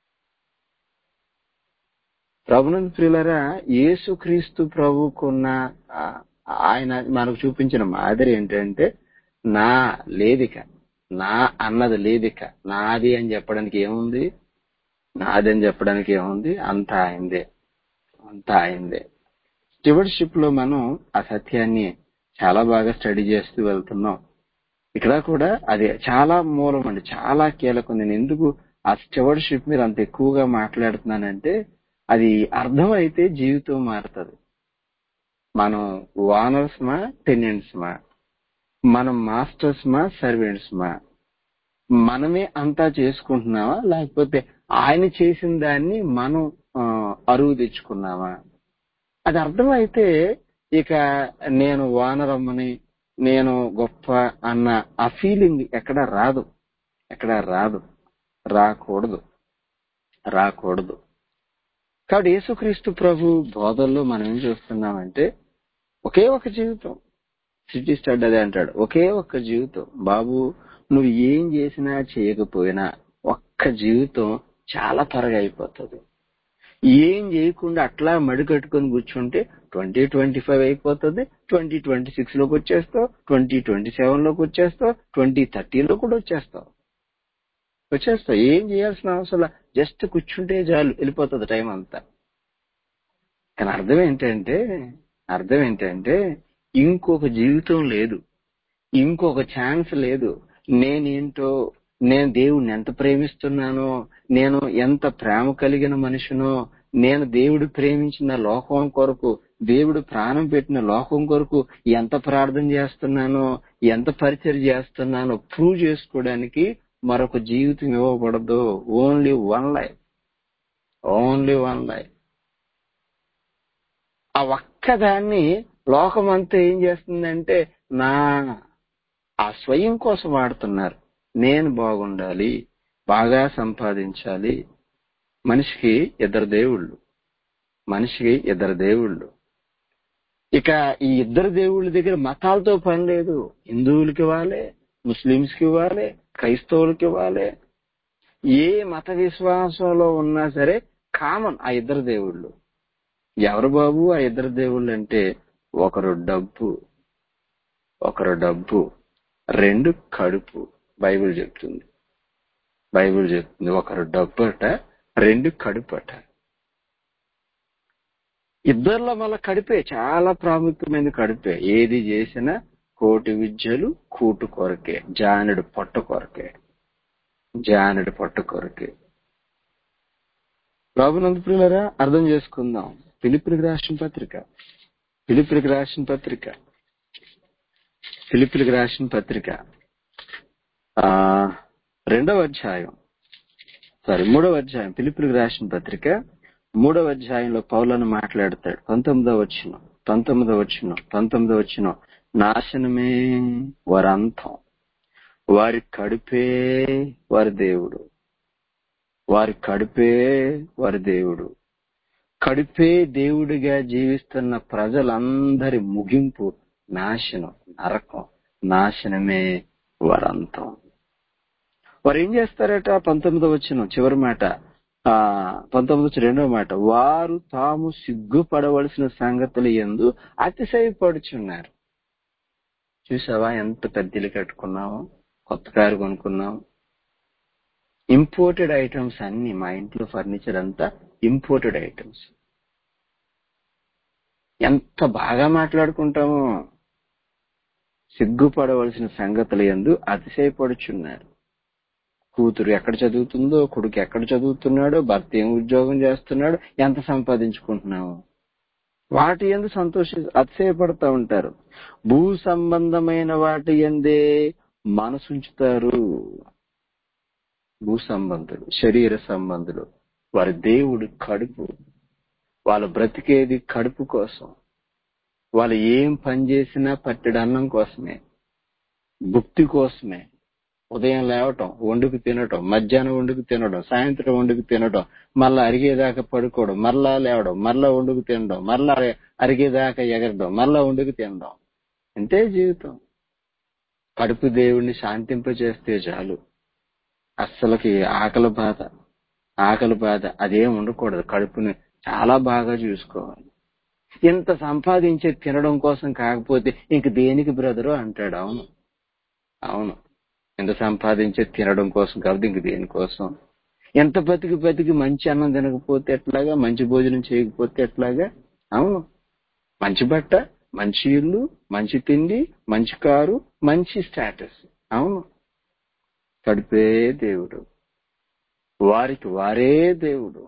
ప్రభునంద ప్రియులరా యేసుక్రీస్తు ప్రభుకున్న ఆ, ఆయన మనకు చూపించిన మాదిరి ఏంటంటే నా లేదిక నా అన్నది లేదిక నాది అని చెప్పడానికి ఏముంది నాది అని చెప్పడానికి ఏముంది అంతా ఆయనదే అంతా ఆయనదే స్టివర్డ్షిప్ లో మనం ఆ సత్యాన్ని చాలా బాగా స్టడీ చేస్తూ వెళ్తున్నాం ఇక్కడ కూడా అదే చాలా మూలం అండి చాలా కీలకం నేను ఎందుకు ఆ స్టివర్డ్షిప్ మీద అంత ఎక్కువగా మాట్లాడుతున్నానంటే అది అర్థం అయితే జీవితం మారుతుంది మనం ఓనర్స్ మా టెనెంట్స్ మా మనం మాస్టర్స్ మా సర్వెంట్స్ మా మనమే అంతా చేసుకుంటున్నావా లేకపోతే ఆయన చేసిన దాన్ని మనం ఆ, అరువు తెచ్చుకున్నావా అది అర్థమైతే ఇక నేను వానరమ్మని నేను గొప్ప అన్న ఆ ఫీలింగ్ ఎక్కడ రాదు ఎక్కడ రాదు రాకూడదు రాకూడదు కాబట్టి యేసుక్రీస్తు ప్రభు బోధల్లో మనం ఏం చూస్తున్నామంటే ఒకే ఒక జీవితం సిటీ స్టడ్ అదే అంటాడు ఒకే ఒక్క జీవితం బాబు నువ్వు ఏం చేసినా చేయకపోయినా ఒక్క జీవితం చాలా త్వరగా అయిపోతుంది ఏం చేయకుండా అట్లా మడి కట్టుకొని కూర్చుంటే ట్వంటీ ట్వంటీ ఫైవ్ అయిపోతుంది ట్వంటీ ట్వంటీ సిక్స్ లోకి వచ్చేస్తావు ట్వంటీ ట్వంటీ సెవెన్ లోకి వచ్చేస్తావు ట్వంటీ థర్టీలో కూడా వచ్చేస్తావు వచ్చేస్తావు ఏం చేయాల్సిన అవసరం జస్ట్ కూర్చుంటే చాలు వెళ్ళిపోతుంది టైం అంతా కానీ అర్థం ఏంటంటే అర్థం ఏంటంటే ఇంకొక జీవితం లేదు ఇంకొక ఛాన్స్ లేదు నేనేంటో నేను దేవుడిని ఎంత ప్రేమిస్తున్నానో నేను ఎంత ప్రేమ కలిగిన మనిషినో నేను దేవుడు ప్రేమించిన లోకం కొరకు దేవుడు ప్రాణం పెట్టిన లోకం కొరకు ఎంత ప్రార్థన చేస్తున్నానో ఎంత పరిచయం చేస్తున్నానో ప్రూవ్ చేసుకోవడానికి మరొక జీవితం ఇవ్వబడదు only one life only one life ఆ ఒక్కదాన్ని లోకమంతా ఏం చేస్తుందంటే నా ఆ స్వయం కోసం వాడుతున్నారు నేను బాగుండాలి బాగా సంపాదించాలి మనిషికి ఇద్దరు దేవుళ్ళు మనిషికి ఇద్దరు దేవుళ్ళు ఇక ఈ ఇద్దరు దేవుళ్ళ దగ్గర మతాలతో పని లేదు హిందువులకి ఇవ్వాలి ముస్లింస్ కి ఇవ్వాలి క్రైస్తవులకి ఇవ్వాలి ఏ మత విశ్వాసంలో ఉన్నా సరే కామన్ ఆ ఇద్దరు దేవుళ్ళు ఎవరు బాబు ఆ ఇద్దరు దేవుళ్ళు అంటే ఒకరు డబ్బు ఒకరు డబ్బు రెండు కడుపు బైబిల్ చెప్తుంది బైబిల్ చెప్తుంది ఒకరు డబ్బు అట రెండు కడుపు అట ఇద్దరిలో మళ్ళా కడిపే చాలా ప్రాముఖ్యమైన కడిపే ఏది చేసినా కోటి విద్యలు కూటు కొరకే జానుడు పొట్ట కొరకే జానుడు పొట్ట కొరకే ప్రభునందపురులరా అర్థం చేసుకుందాం పిలిపిలికి రాసిన పత్రిక పిలిపిలికి రాసిన పత్రిక పిలిపిలికి రాసిన పత్రిక ఆ రెండవ అధ్యాయం సారీ మూడవ అధ్యాయం పిలిపిలికి రాసిన పత్రిక మూడవ అధ్యాయంలో పౌలను మాట్లాడతాడు పంతొమ్మిదవ వచ్చిన పంతొమ్మిదవ వచ్చిన పంతొమ్మిదవ వచ్చిన నాశనమే వారంతం వారి కడుపే వారి దేవుడు వారి కడుపే వారి దేవుడు కడుపే దేవుడిగా జీవిస్తున్న ప్రజలందరి ముగింపు నాశనం నరకం నాశనమే వారంతం వారు ఏం చేస్తారట పంతొమ్మిదో వచ్చిన చివరి మాట ఆ పంతొమ్మిది వచ్చి రెండవ మాట వారు తాము సిగ్గుపడవలసిన సంగతులు ఎందు అతిశయపడుచున్నారు చూసావా ఎంత పెద్దలు కట్టుకున్నాము కొత్త కారు కొనుక్కున్నాం ఇంపోర్టెడ్ ఐటమ్స్ అన్ని మా ఇంట్లో ఫర్నిచర్ అంతా ఇంపోర్టెడ్ ఐటమ్స్ ఎంత బాగా మాట్లాడుకుంటామో సిగ్గుపడవలసిన సంగతులు ఎందు అతిశయపడుచున్నారు కూతురు ఎక్కడ చదువుతుందో కొడుకు ఎక్కడ చదువుతున్నాడో భర్త ఏం ఉద్యోగం చేస్తున్నాడో ఎంత సంపాదించుకుంటున్నాము వాటి ఎందు సంతోష అతిశయపడతా ఉంటారు భూ సంబంధమైన వాటి ఎందే మనసుంచుతారు భూ సంబంధులు శరీర సంబంధులు వారి దేవుడు కడుపు వాళ్ళు బ్రతికేది కడుపు కోసం వాళ్ళు ఏం పని చేసినా పట్టెడు అన్నం కోసమే భుక్తి కోసమే ఉదయం లేవటం వండుకు తినటం మధ్యాహ్నం వండుకు తినడం సాయంత్రం వండుకు తినడం మళ్ళా అరిగేదాకా పడుకోవడం మరలా లేవడం మరలా వండుకు తినడం మరలా అరిగేదాకా ఎగరడం మరలా వండుకు తినడం అంతే జీవితం కడుపు దేవుణ్ణి శాంతింపజేస్తే చాలు అస్సలకి ఆకలి బాధ ఆకలి బాధ అదేం ఉండకూడదు కడుపుని చాలా బాగా చూసుకోవాలి ఇంత సంపాదించే తినడం కోసం కాకపోతే ఇంక దేనికి బ్రదరు అంటాడు అవును అవును ఎంత సంపాదించే తినడం కోసం కాబట్టి ఇంక దేనికోసం ఎంత బతికి బతికి మంచి అన్నం తినకపోతే ఎట్లాగా మంచి భోజనం చేయకపోతే ఎట్లాగా అవును మంచి బట్ట మంచి ఇల్లు మంచి తిండి మంచి కారు మంచి స్టేటస్ అవును కడిపే దేవుడు వారికి వారే దేవుడు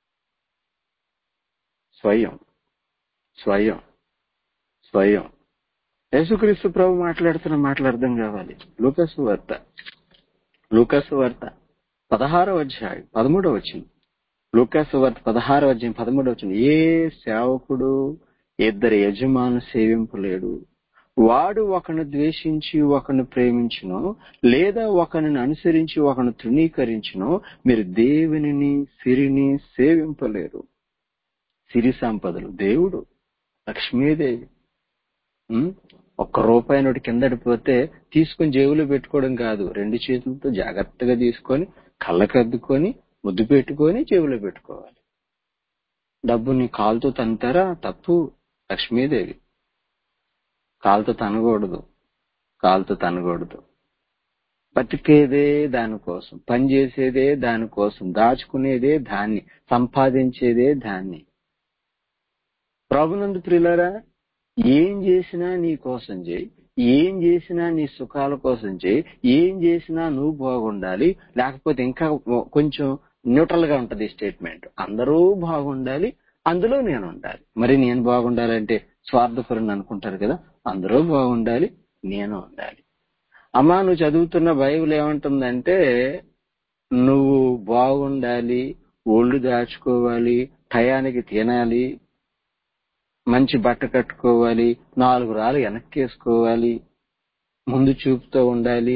స్వయం స్వయం స్వయం యేసుక్రీస్తు ప్రభు మాట్లాడుతున్న మాటలు అర్థం కావాలి లూకసు వార్త లూకసు వార్త పదహారవ అధ్యాయం పదమూడవ వచ్చింది లూకాసు వార్త పదహారవ అధ్యాయం పదమూడవ వచ్చింది ఏ సేవకుడు ఇద్దరు యజమాను సేవింపలేడు వాడు ఒకను ద్వేషించి ఒకను ప్రేమించును లేదా ఒకరిని అనుసరించి ఒకను తృణీకరించును మీరు దేవునిని సిరిని సేవింపలేరు సిరి సంపదలు దేవుడు లక్ష్మీదేవి ఉం? ఒక్క రూపాయి నోటి కిందడిపోతే తీసుకుని జేబులో పెట్టుకోవడం కాదు రెండు చేతులతో జాగ్రత్తగా తీసుకొని కళ్ళకద్దుకొని ముద్దు పెట్టుకొని జేబులో పెట్టుకోవాలి డబ్బుని కాలుతో తంతారా తప్పు లక్ష్మీదేవి కాలుతో తనకూడదు కాలుతో తనకూడదు బతికేదే దానికోసం పనిచేసేదే దానికోసం దాచుకునేదే దాన్ని సంపాదించేదే దాన్ని ప్రభునందు ప్రియులరా ఏం చేసినా నీ కోసం చేయి ఏం చేసినా నీ సుఖాల కోసం చేయి ఏం చేసినా నువ్వు బాగుండాలి లేకపోతే ఇంకా కొంచెం న్యూట్రల్ గా ఉంటది ఈ స్టేట్మెంట్ అందరూ బాగుండాలి అందులో నేను ఉండాలి మరి నేను బాగుండాలంటే స్వార్థపరుని అనుకుంటారు కదా అందరూ బాగుండాలి నేను ఉండాలి అమ్మా నువ్వు చదువుతున్న బైబిల్ ఏమంటుందంటే నువ్వు బాగుండాలి ఒళ్ళు దాచుకోవాలి టయానికి తినాలి మంచి బట్ట కట్టుకోవాలి నాలుగు రాళ్ళు వెనక్కేసుకోవాలి ముందు చూపుతో ఉండాలి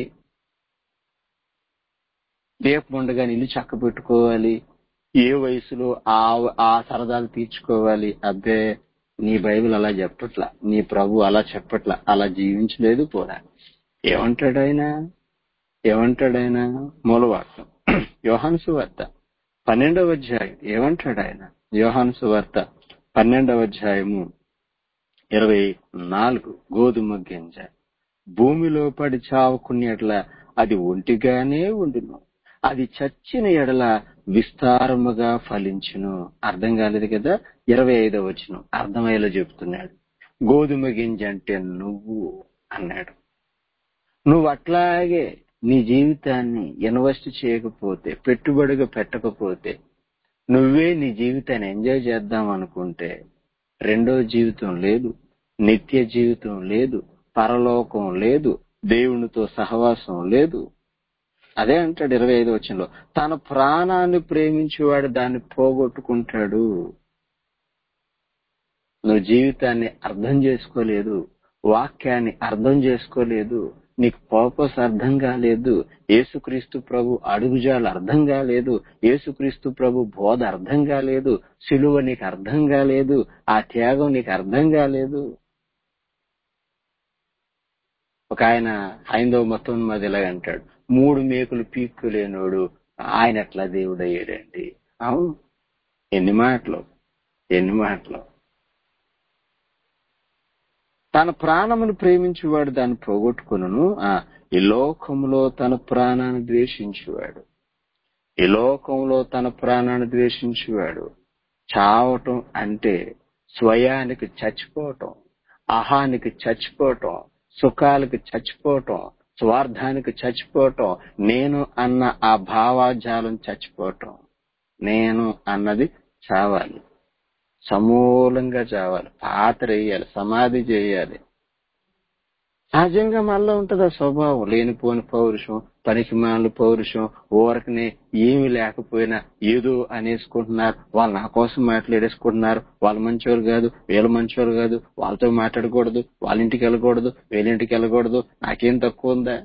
దీపం ఉండగా ఇల్లు చక్క పెట్టుకోవాలి ఏ వయసులో ఆ ఆ సరదాలు తీర్చుకోవాలి అబ్బే నీ బైబిల్ అలా చెప్పట్లా నీ ప్రభు అలా చెప్పట్లా అలా జీవించలేదు కూడా ఏమంటాడు ఆయన ఏమంటాడు ఆయన మూలవాక్యం యోహాను సువార్త పన్నెండవ అధ్యాయం ఏమంటాడు ఆయన యోహాను సువార్త పన్నెండవ అధ్యాయము ఇరవై నాలుగు గోధుమ గింజ భూమిలో పడి చావుకునేట్ల అది ఒంటిగానే ఉండును అది చచ్చిన ఎడల విస్తారముగా ఫలించును అర్థం కాలేదు కదా ఇరవై ఐదవ వచ్చిన అర్థమయ్యేలా చెప్తున్నాడు గోధుమ గింజ అంటే నువ్వు అన్నాడు నువ్వు అట్లాగే నీ జీవితాన్ని ఇన్వెస్ట్ చేయకపోతే పెట్టుబడిగా పెట్టకపోతే నువ్వే నీ జీవితాన్ని ఎంజాయ్ చేద్దాం అనుకుంటే రెండో జీవితం లేదు నిత్య జీవితం లేదు పరలోకం లేదు దేవునితో సహవాసం లేదు అదే అంటాడు ఇరవై ఐదు వచ్చంలో తన ప్రాణాన్ని ప్రేమించేవాడు దాన్ని పోగొట్టుకుంటాడు నువ్వు జీవితాన్ని అర్థం చేసుకోలేదు వాక్యాన్ని అర్థం చేసుకోలేదు నీకు పర్పస్ అర్థం కాలేదు యేసుక్రీస్తు ప్రభు అడుగుజాలు అర్థం కాలేదు యేసుక్రీస్తు ప్రభు బోధ అర్థం కాలేదు సిలువ నీకు అర్థం కాలేదు ఆ త్యాగం నీకు అర్థం కాలేదు ఒక ఆయన హైందవ మొత్తం మీద ఇలాగ అంటాడు మూడు మేకులు పీక్కు లేనోడు ఆయన ఎట్లా దేవుడు అయ్యాడండి అవును ఎన్ని మాటలు ఎన్ని మాటలు తన ప్రాణమును ప్రేమించేవాడు దాన్ని పోగొట్టుకును ఈ లోకంలో తన ప్రాణాన్ని ద్వేషించేవాడు ఈ లోకంలో తన ప్రాణాన్ని ద్వేషించేవాడు చావటం అంటే స్వయానికి చచ్చిపోవటం అహానికి చచ్చిపోవటం సుఖాలకు చచ్చిపోవటం స్వార్థానికి చచ్చిపోవటం నేను అన్న ఆ భావాజాలం చచ్చిపోవటం నేను అన్నది చావాలి సమూలంగా చావాలి పాత్ర వేయాలి సమాధి చేయాలి సహజంగా మనలో ఉంటది ఆ స్వభావం లేనిపోని పౌరుషం పనికి మాల పౌరుషం ఊరకనే ఏమీ లేకపోయినా ఏదో అనేసుకుంటున్నారు వాళ్ళు నా కోసం మాట్లాడేసుకుంటున్నారు వాళ్ళ మంచోరు కాదు వీళ్ళ మంచోరు కాదు వాళ్ళతో మాట్లాడకూడదు వాళ్ళ ఇంటికి వెళ్ళకూడదు వీళ్ళ ఇంటికి వెళ్ళకూడదు నాకేం తక్కువ ఉందా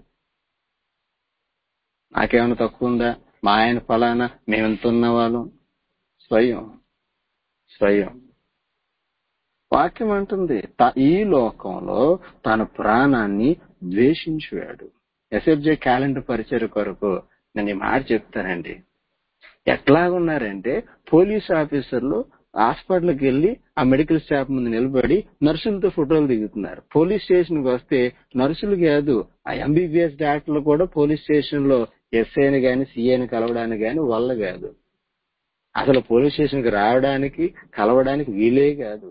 నాకేమైనా తక్కువ ఉందా మా ఆయన ఫలానా మేమెంత ఉన్న వాళ్ళం స్వయం స్వయం వాక్యం అంటుంది త- ఈ లోకంలో తన ప్రాణాన్ని ద్వేషించాడు ఎస్ఎఫ్జే క్యాలెండర్ పరిచయ కొరకు నేను ఈ మాట చెప్తానండి ఎట్లాగున్నారంటే పోలీస్ ఆఫీసర్లు హాస్పిటల్కి వెళ్లి ఆ మెడికల్ స్టాఫ్ ముందు నిలబడి నర్సులతో ఫోటోలు దిగుతున్నారు పోలీస్ స్టేషన్ కి వస్తే నర్సులు కాదు ఆ ఎంబీబీఎస్ డాక్టర్లు కూడా పోలీస్ స్టేషన్ లో ఎస్ఐని గాని సిఐని కలవడానికి గాని వల్ల కాదు అసలు పోలీస్ స్టేషన్ కి రావడానికి కలవడానికి వీలే కాదు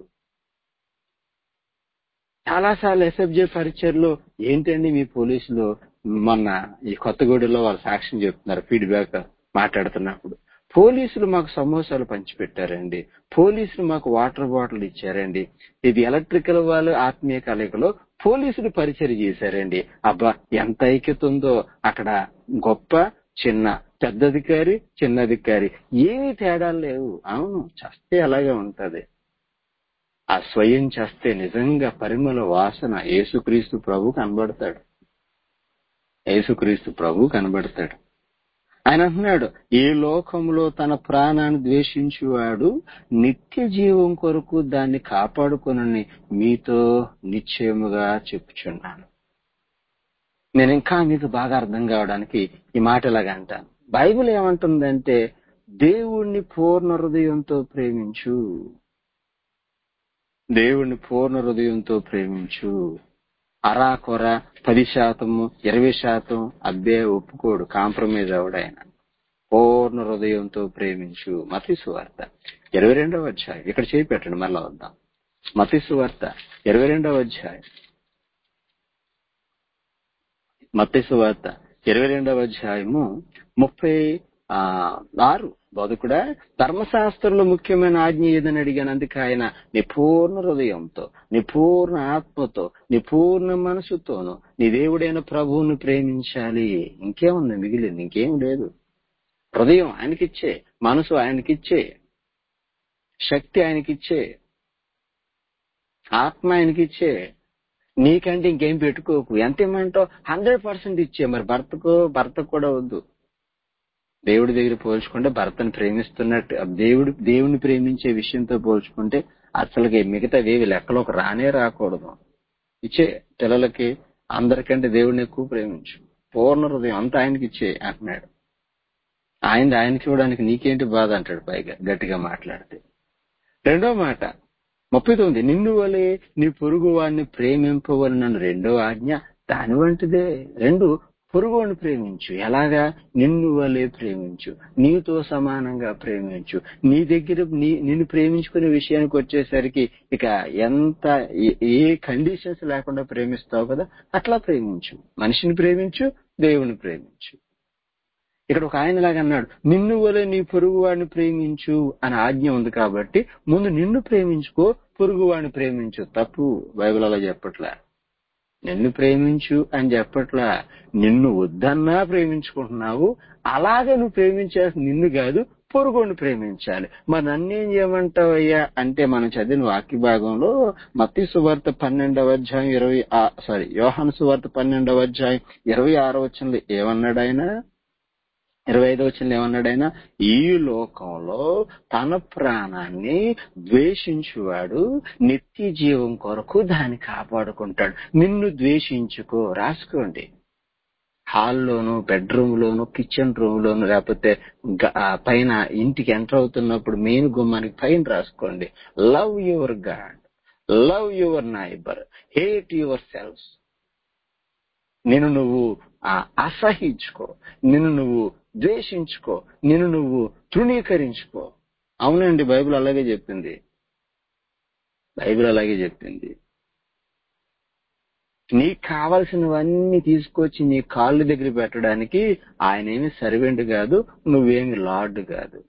చాలా సార్లు ఎస్ఎఫ్జే పరిచయలో ఏంటండి మీ పోలీసులు మొన్న ఈ కొత్తగూడెలో వాళ్ళు సాక్ష్యం చెప్తున్నారు ఫీడ్బ్యాక్ మాట్లాడుతున్నప్పుడు పోలీసులు మాకు సమోసాలు పంచిపెట్టారండి పోలీసులు మాకు వాటర్ బాటిల్ ఇచ్చారండి ఇది ఎలక్ట్రికల్ వాళ్ళు ఆత్మీయ కలయికలో పోలీసులు పరిచయం చేశారండి అబ్బా ఎంత ఐక్యత ఉందో అక్కడ గొప్ప చిన్న పెద్ద అధికారి చిన్న అధికారి ఏమీ తేడాలు లేవు అవును చస్తే అలాగే ఉంటది ఆ స్వయం చేస్తే నిజంగా పరిమళ వాసన యేసుక్రీస్తు ప్రభు కనబడతాడు యేసుక్రీస్తు ప్రభు కనబడతాడు ఆయన అంటున్నాడు ఈ లోకంలో తన ప్రాణాన్ని ద్వేషించువాడు నిత్య జీవం కొరకు దాన్ని కాపాడుకొనని మీతో నిశ్చయముగా చెప్పుచున్నాను నేను ఇంకా మీకు బాగా అర్థం కావడానికి ఈ మాట ఇలాగ అంటాను బైబిల్ ఏమంటుందంటే దేవుణ్ణి పూర్ణ హృదయంతో ప్రేమించు దేవుణ్ణి పూర్ణ హృదయంతో ప్రేమించు అరా కొర పది శాతము ఇరవై శాతం అబ్బే ఒప్పుకోడు కాంప్రమైజ్ అవడాయన పూర్ణ హృదయంతో ప్రేమించు మతి సువార్త ఇరవై రెండవ అధ్యాయం ఇక్కడ చేయి పెట్టండి మళ్ళా వద్దాం మతి సువార్త ఇరవై రెండవ అధ్యాయం మత్తి సువార్త ఇరవై రెండవ అధ్యాయము ముప్పై ఆ, ఆరు బోధకుడా ధర్మశాస్త్రంలో ముఖ్యమైన ఆజ్ఞ ఏదని అడిగాను అందుకే ఆయన నీ పూర్ణ హృదయంతో నీ పూర్ణ ఆత్మతో నీ పూర్ణ మనసుతోను నీ దేవుడైన ప్రభువుని ప్రేమించాలి ఇంకేముంది మిగిలింది ఇంకేం లేదు హృదయం ఆయనకిచ్చే మనసు ఆయనకిచ్చే శక్తి ఆయనకిచ్చే ఆత్మ ఆయనకిచ్చే నీకంటే ఇంకేం పెట్టుకోకు ఎంత ఇమ్మంటావు హండ్రెడ్ పర్సెంట్ ఇచ్చే మరి భర్తకు భర్తకు కూడా వద్దు దేవుడి దగ్గర పోల్చుకుంటే భర్తను ప్రేమిస్తున్నట్టు ఆ దేవుడు దేవుని ప్రేమించే విషయంతో పోల్చుకుంటే అసలుకి మిగతావేవి లెక్కలోకి రానే రాకూడదు ఇచ్చే పిల్లలకి అందరికంటే దేవుడిని ఎక్కువ ప్రేమించు పూర్ణ హృదయం అంతా ఆయనకి ఇచ్చే అంటున్నాడు ఆయన ఆయనకి ఇవ్వడానికి నీకేంటి బాధ అంటాడు పైగా గట్టిగా మాట్లాడితే రెండో మాట ముప్పై తొమ్మిది నిన్ను వలే నీ పొరుగు వాడిని ప్రేమింపవలనని రెండో ఆజ్ఞ దాని వంటిదే రెండు పొరుగుని ప్రేమించు ఎలాగా నిన్ను వలే ప్రేమించు నీతో సమానంగా ప్రేమించు నీ దగ్గర నీ నిన్ను ప్రేమించుకునే విషయానికి వచ్చేసరికి ఇక ఎంత ఏ- ఏ కండిషన్స్ లేకుండా ప్రేమిస్తావు కదా అట్లా ప్రేమించు మనిషిని ప్రేమించు దేవుని ప్రేమించు ఇక్కడ ఒక ఆయన లాగా అన్నాడు నిన్ను వలె నీ పొరుగువాడిని ప్రేమించు అని ఆజ్ఞ ఉంది కాబట్టి ముందు నిన్ను ప్రేమించుకో పొరుగువాడిని ప్రేమించు తప్పు బైబిల్ అలా చెప్పట్లా నిన్ను ప్రేమించు అని చెప్పట్లా నిన్ను వద్దన్నా ప్రేమించుకుంటున్నావు అలాగే నువ్వు ప్రేమించాల్సి నిన్ను కాదు పొరుగుని ప్రేమించాలి మరి నన్నేం చేయమంటావయ్యా అంటే మనం చదివిన వాక్య భాగంలో మత్తి సువార్త పన్నెండవ అధ్యాయం ఇరవై సారీ యోహాను సువార్త పన్నెండవ అధ్యాయం ఇరవై ఆరో వచనంలో ఏమన్నాడు ఆయన ఇరవై ఐదో వచ్చిన ఏమన్నాడైనా ఈ లోకంలో తన ప్రాణాన్ని ద్వేషించువాడు నిత్య జీవం కొరకు దాన్ని కాపాడుకుంటాడు నిన్ను ద్వేషించుకో రాసుకోండి హాల్లోను బెడ్రూమ్ లోను కిచెన్ రూమ్ లోను లేకపోతే గ- ఆ పైన ఇంటికి ఎంటర్ అవుతున్నప్పుడు మెయిన్ గుమ్మానికి పైన రాసుకోండి love your God love your neighbour hate yourself నిన్ను నువ్వు ఆ, అసహించుకో నిన్ను నువ్వు ద్వేషించుకో నిన్ను నువ్వు తృణీకరించుకో అవునండి బైబిల్ అలాగే చెప్పింది బైబిల్ అలాగే చెప్పింది నీకు కావలసినవన్నీ తీసుకొచ్చి నీ కాళ్ళ దగ్గర పెట్టడానికి ఆయన ఏమి సర్వెంట్ కాదు నువ్వేమి లార్డ్ కాదు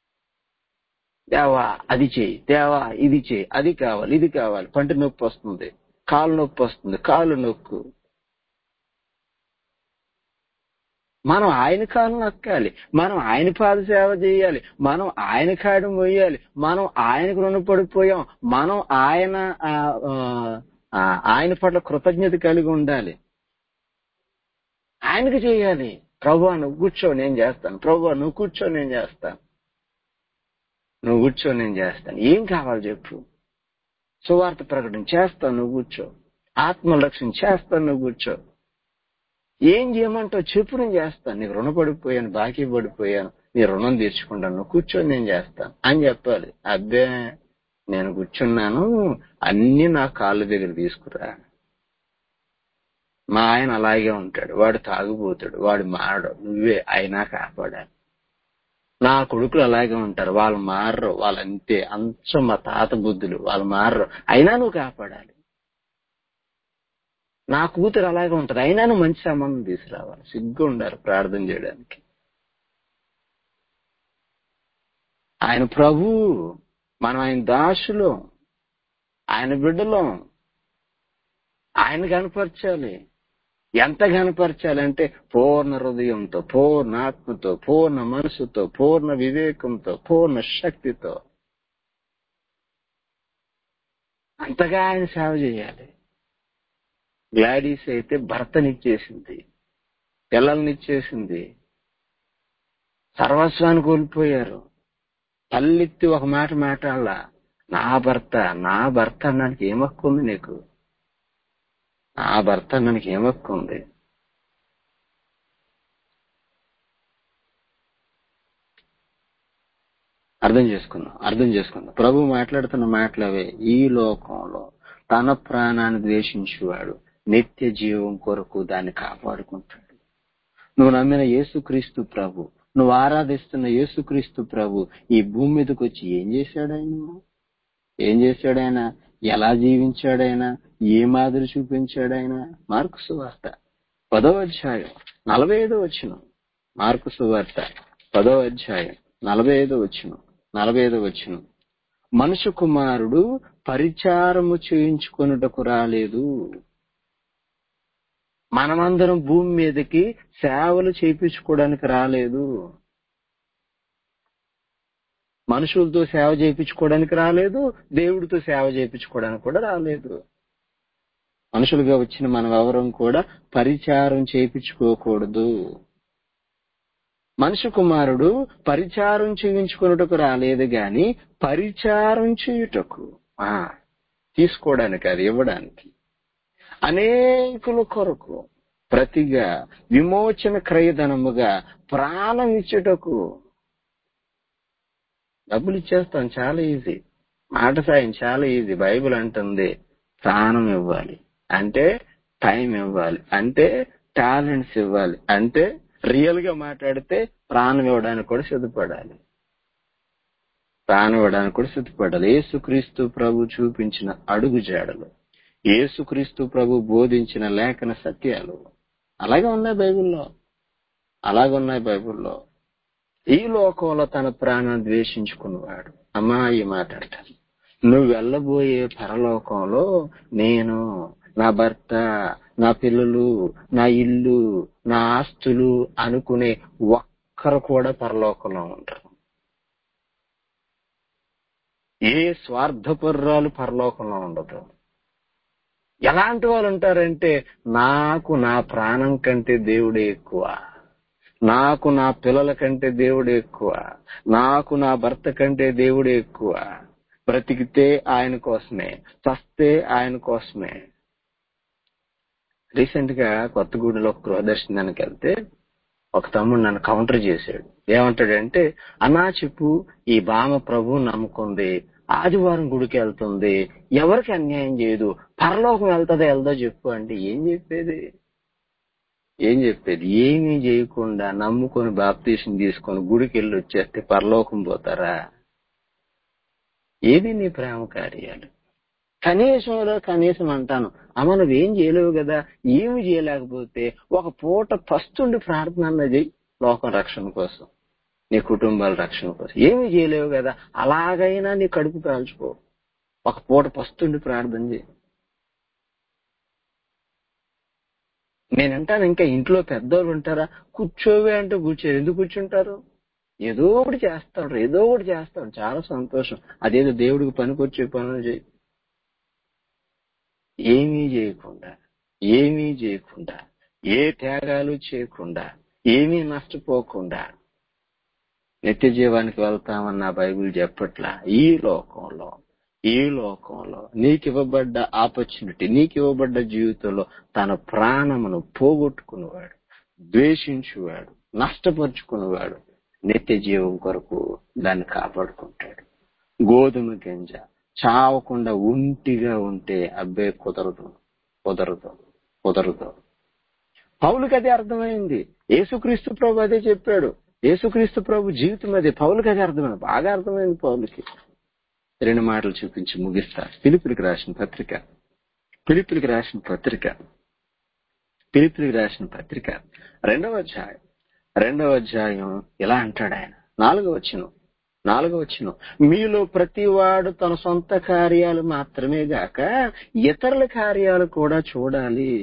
దేవా అది చేయి దేవా ఇది చేయి అది కావాలి ఇది కావాలి పంట నొప్పి వస్తుంది కాలు నొప్పి వస్తుంది కాలు నొక్కు మనం ఆయన కాలు నొక్కాలి మనం ఆయన పాద సేవ చేయాలి మనం ఆయన కాడు మొయ్యాలి మనం ఆయనకు రుణపడిపోయాం మనం ఆయన ఆ, ఆ, ఆ, ఆయన పట్ల కృతజ్ఞత కలిగి ఉండాలి ఆయనకు చేయాలి ప్రభు నువ్వు కూర్చో నేను చేస్తాను ప్రభు నువ్వు కూర్చో నేను చేస్తాను నువ్వు కూర్చో నేను చేస్తాను ఏం కావాలి చెప్పు సువార్త ప్రకటన చేస్తాను నువ్వు కూర్చో ఆత్మ రక్షణ చేస్తాను నువ్వు కూర్చో ఏం చేయమంటావు చెప్పు నేను చేస్తాను నీకు రుణపడిపోయాను బాకీ పడిపోయాను నీ రుణం తీర్చుకుంటాను నువ్వు కూర్చొని నేను చేస్తాను అని చెప్పాలి అబ్బే నేను కూర్చున్నాను అన్ని నా కాళ్ళ దగ్గర తీసుకురా మా ఆయన అలాగే ఉంటాడు వాడు తాగుపోతాడు వాడు మారడు నువ్వే అయినా కాపాడాలి నా కొడుకులు అలాగే ఉంటారు వాళ్ళు మారరు వాళ్ళు అంతే అంచం మా తాత బుద్ధులు వాళ్ళు మారరు అయినా నువ్వు కాపాడాలి నా కూతురు అలాగే ఉంటది అయినా నువ్వు మంచి సంబంధం తీసుకురావాలి సిగ్గు ఉండాలి ప్రార్థన చేయడానికి ఆయన ప్రభు మనం ఆయన దాసులు ఆయన బిడ్డలం ఆయన కనపరచాలి ఎంత కనపరచాలంటే పూర్ణ హృదయంతో పూర్ణ ఆత్మతో పూర్ణ మనసుతో పూర్ణ వివేకంతో పూర్ణ శక్తితో అంతగా ఆయన సేవ చేయాలి గ్లాడీస్ అయితే భర్తనిచ్చేసింది పిల్లల్నిచ్చేసింది సర్వస్వాన్ని కోల్పోయారు తల్లెత్తి ఒక మాట మాట్లాడాల నా భర్త నా భర్త అన్నానికి ఏం హక్కు ఉంది నీకు నా భర్త అన్నానికి ఏం హక్కు ఉంది అర్థం చేసుకుందాం అర్థం చేసుకుందాం ప్రభు మాట్లాడుతున్న మాటలు అవే ఈ లోకంలో తన ప్రాణాన్ని ద్వేషించేవాడు నిత్య జీవం కొరకు దాన్ని కాపాడుకుంటాడు నువ్వు నమ్మిన యేసుక్రీస్తు ప్రభు నువ్వు ఆరాధిస్తున్న యేసుక్రీస్తు ప్రభు ఈ భూమి మీదకి వచ్చి ఏం చేశాడు ఆయన ఏం చేశాడు ఆయన ఎలా జీవించాడు ఆయన ఏ మాదిరి చూపించాడు ఆయన మార్కు సువార్త పదవ అధ్యాయం నలభై ఐదో వచ్చిన మార్కు సువార్త పదవ అధ్యాయం నలభై ఐదో వచ్చిన నలభై ఐదో వచ్చిన మనుషు కుమారుడు పరిచారము చేయించుకొనుటకు రాలేదు మనమందరం భూమి మీదకి సేవలు చేయించుకోవడానికి రాలేదు మనుషులతో సేవ చేయించుకోవడానికి రాలేదు దేవుడితో సేవ చేయించుకోవడానికి కూడా రాలేదు మనుషులుగా వచ్చిన మనం ఎవరం కూడా పరిచారం చేయించుకోకూడదు మనుషు కుమారుడు పరిచారం చేయించుకున్నటకు రాలేదు గాని పరిచారం చేయుటకు ఆ తీసుకోవడానికి అది ఇవ్వడానికి అనేకుల కొరకు ప్రతిగా విమోచన క్రయధనముగా ప్రాణం ఇచ్చుటకు డబ్బులు ఇచ్చేస్తాం చాలా ఈజీ మాట సాయం చాలా ఈజీ బైబిల్ అంటుంది ప్రాణం ఇవ్వాలి అంటే టైం ఇవ్వాలి అంటే టాలెంట్స్ ఇవ్వాలి అంటే రియల్ గా మాట్లాడితే ప్రాణం ఇవ్వడానికి కూడా సిద్ధపడాలి ప్రాణం ఇవ్వడానికి కూడా సిద్ధపడాలి యేసుక్రీస్తు ప్రభు చూపించిన అడుగు జాడలు యేసుక్రీస్తు ప్రభు బోధించిన లేఖన సత్యాలు అలాగే ఉన్నాయి బైబిల్లో అలాగే ఉన్నాయి బైబిల్లో ఈ లోకంలో తన ప్రాణం ద్వేషించుకున్నవాడు అమ్మా ఈ మాట్లాడతాను నువ్వు వెళ్ళబోయే పరలోకంలో నేను నా భర్త నా పిల్లలు నా ఇల్లు నా ఆస్తులు అనుకునే ఒక్కరు కూడా పరలోకంలో ఉంటారు ఏ స్వార్థపర్రాలు పరలోకంలో ఉండదు ఎలాంటి వాళ్ళు ఉంటారంటే నాకు నా ప్రాణం కంటే దేవుడే ఎక్కువ నాకు నా పిల్లల కంటే దేవుడే ఎక్కువ నాకు నా భర్త కంటే దేవుడే ఎక్కువ బ్రతికితే ఆయన కోసమే చస్తే ఆయన కోసమే రీసెంట్ గా కొత్తగూడెలో ఒక గృహదర్శనానికి వెళ్తే ఒక తమ్ముడు నన్ను కౌంటర్ చేశాడు ఏమంటాడంటే అన్నా చెప్పు ఈ బామ ప్రభు నమ్ముకుంది ఆదివారం గుడికి వెళ్తుంది ఎవరికి అన్యాయం చేయదు పరలోకం వెళ్తుందో వెళ్దో చెప్పు అంటే ఏం చెప్పేది ఏం చెప్పేది ఏమీ చేయకుండా నమ్ముకొని బాప్తీసం తీసుకొని గుడికి వెళ్ళి వచ్చేస్తే పరలోకం పోతారా ఏది నీ ప్రేమ కార్యాలు కనీసంలో కనీసం అంటాను అమ్మ నువ్వేం చేయలేవు కదా ఏమి చేయలేకపోతే ఒక పూట పస్తుండి ప్రార్థన అన్నది లోకం రక్షణ కోసం నీ కుటుంబాల రక్షణ కోసం ఏమి చేయలేవు కదా అలాగైనా నీ కడుపు కాల్చుకో ఒక పూట పస్తుండి ప్రార్థన చేయి నేను అంటాను ఇంకా ఇంట్లో పెద్దోళ్ళు ఉంటారా కూర్చోవే అంటే కూర్చోరు ఎందుకు కూర్చుంటారు ఏదో ఒకటి చేస్తాడు ఏదో ఒకటి చేస్తాడు చాలా సంతోషం అదేదో దేవుడికి పనికొచ్చే పనులు చేయి ఏమీ చేయకుండా ఏమీ చేయకుండా ఏ త్యాగాలు చేయకుండా ఏమీ నష్టపోకుండా నిత్య జీవానికి వెళ్తామన్న బైబిల్ చెప్పట్లా ఈ లోకంలో ఈ లోకంలో నీకు ఇవ్వబడ్డ ఆపర్చునిటీ నీకు ఇవ్వబడ్డ జీవితంలో తన ప్రాణమును పోగొట్టుకునేవాడు ద్వేషించువాడు నష్టపరుచుకునేవాడు నిత్య జీవం కొరకు దాన్ని కాపాడుకుంటాడు గోధుమ గింజ చావకుండా ఒంటిగా ఉంటే అబ్బే కుదరదు కుదరదు కుదరదు పౌలుకి అదే అర్థమైంది యేసుక్రీస్తు ప్రభు అదే చెప్పాడు యేసుక్రీస్తు ప్రభు జీవితం అదే పౌలుకి అదే అర్థమైంది బాగా అర్థమైంది పౌలుకి రెండు మాటలు చూపించి ముగిస్తా పిలుపులకి రాసిన పత్రిక పిలుపులకి రాసిన పత్రిక పిలుపులకి రాసిన పత్రిక రెండవ అధ్యాయం రెండవ అధ్యాయం ఇలా అంటాడు ఆయన నాలుగవ వచ్చిన నాలుగవ వచ్చిన మీలో ప్రతివాడు తన సొంత కార్యాలు మాత్రమే గాక ఇతరుల కార్యాలు కూడా చూడాలి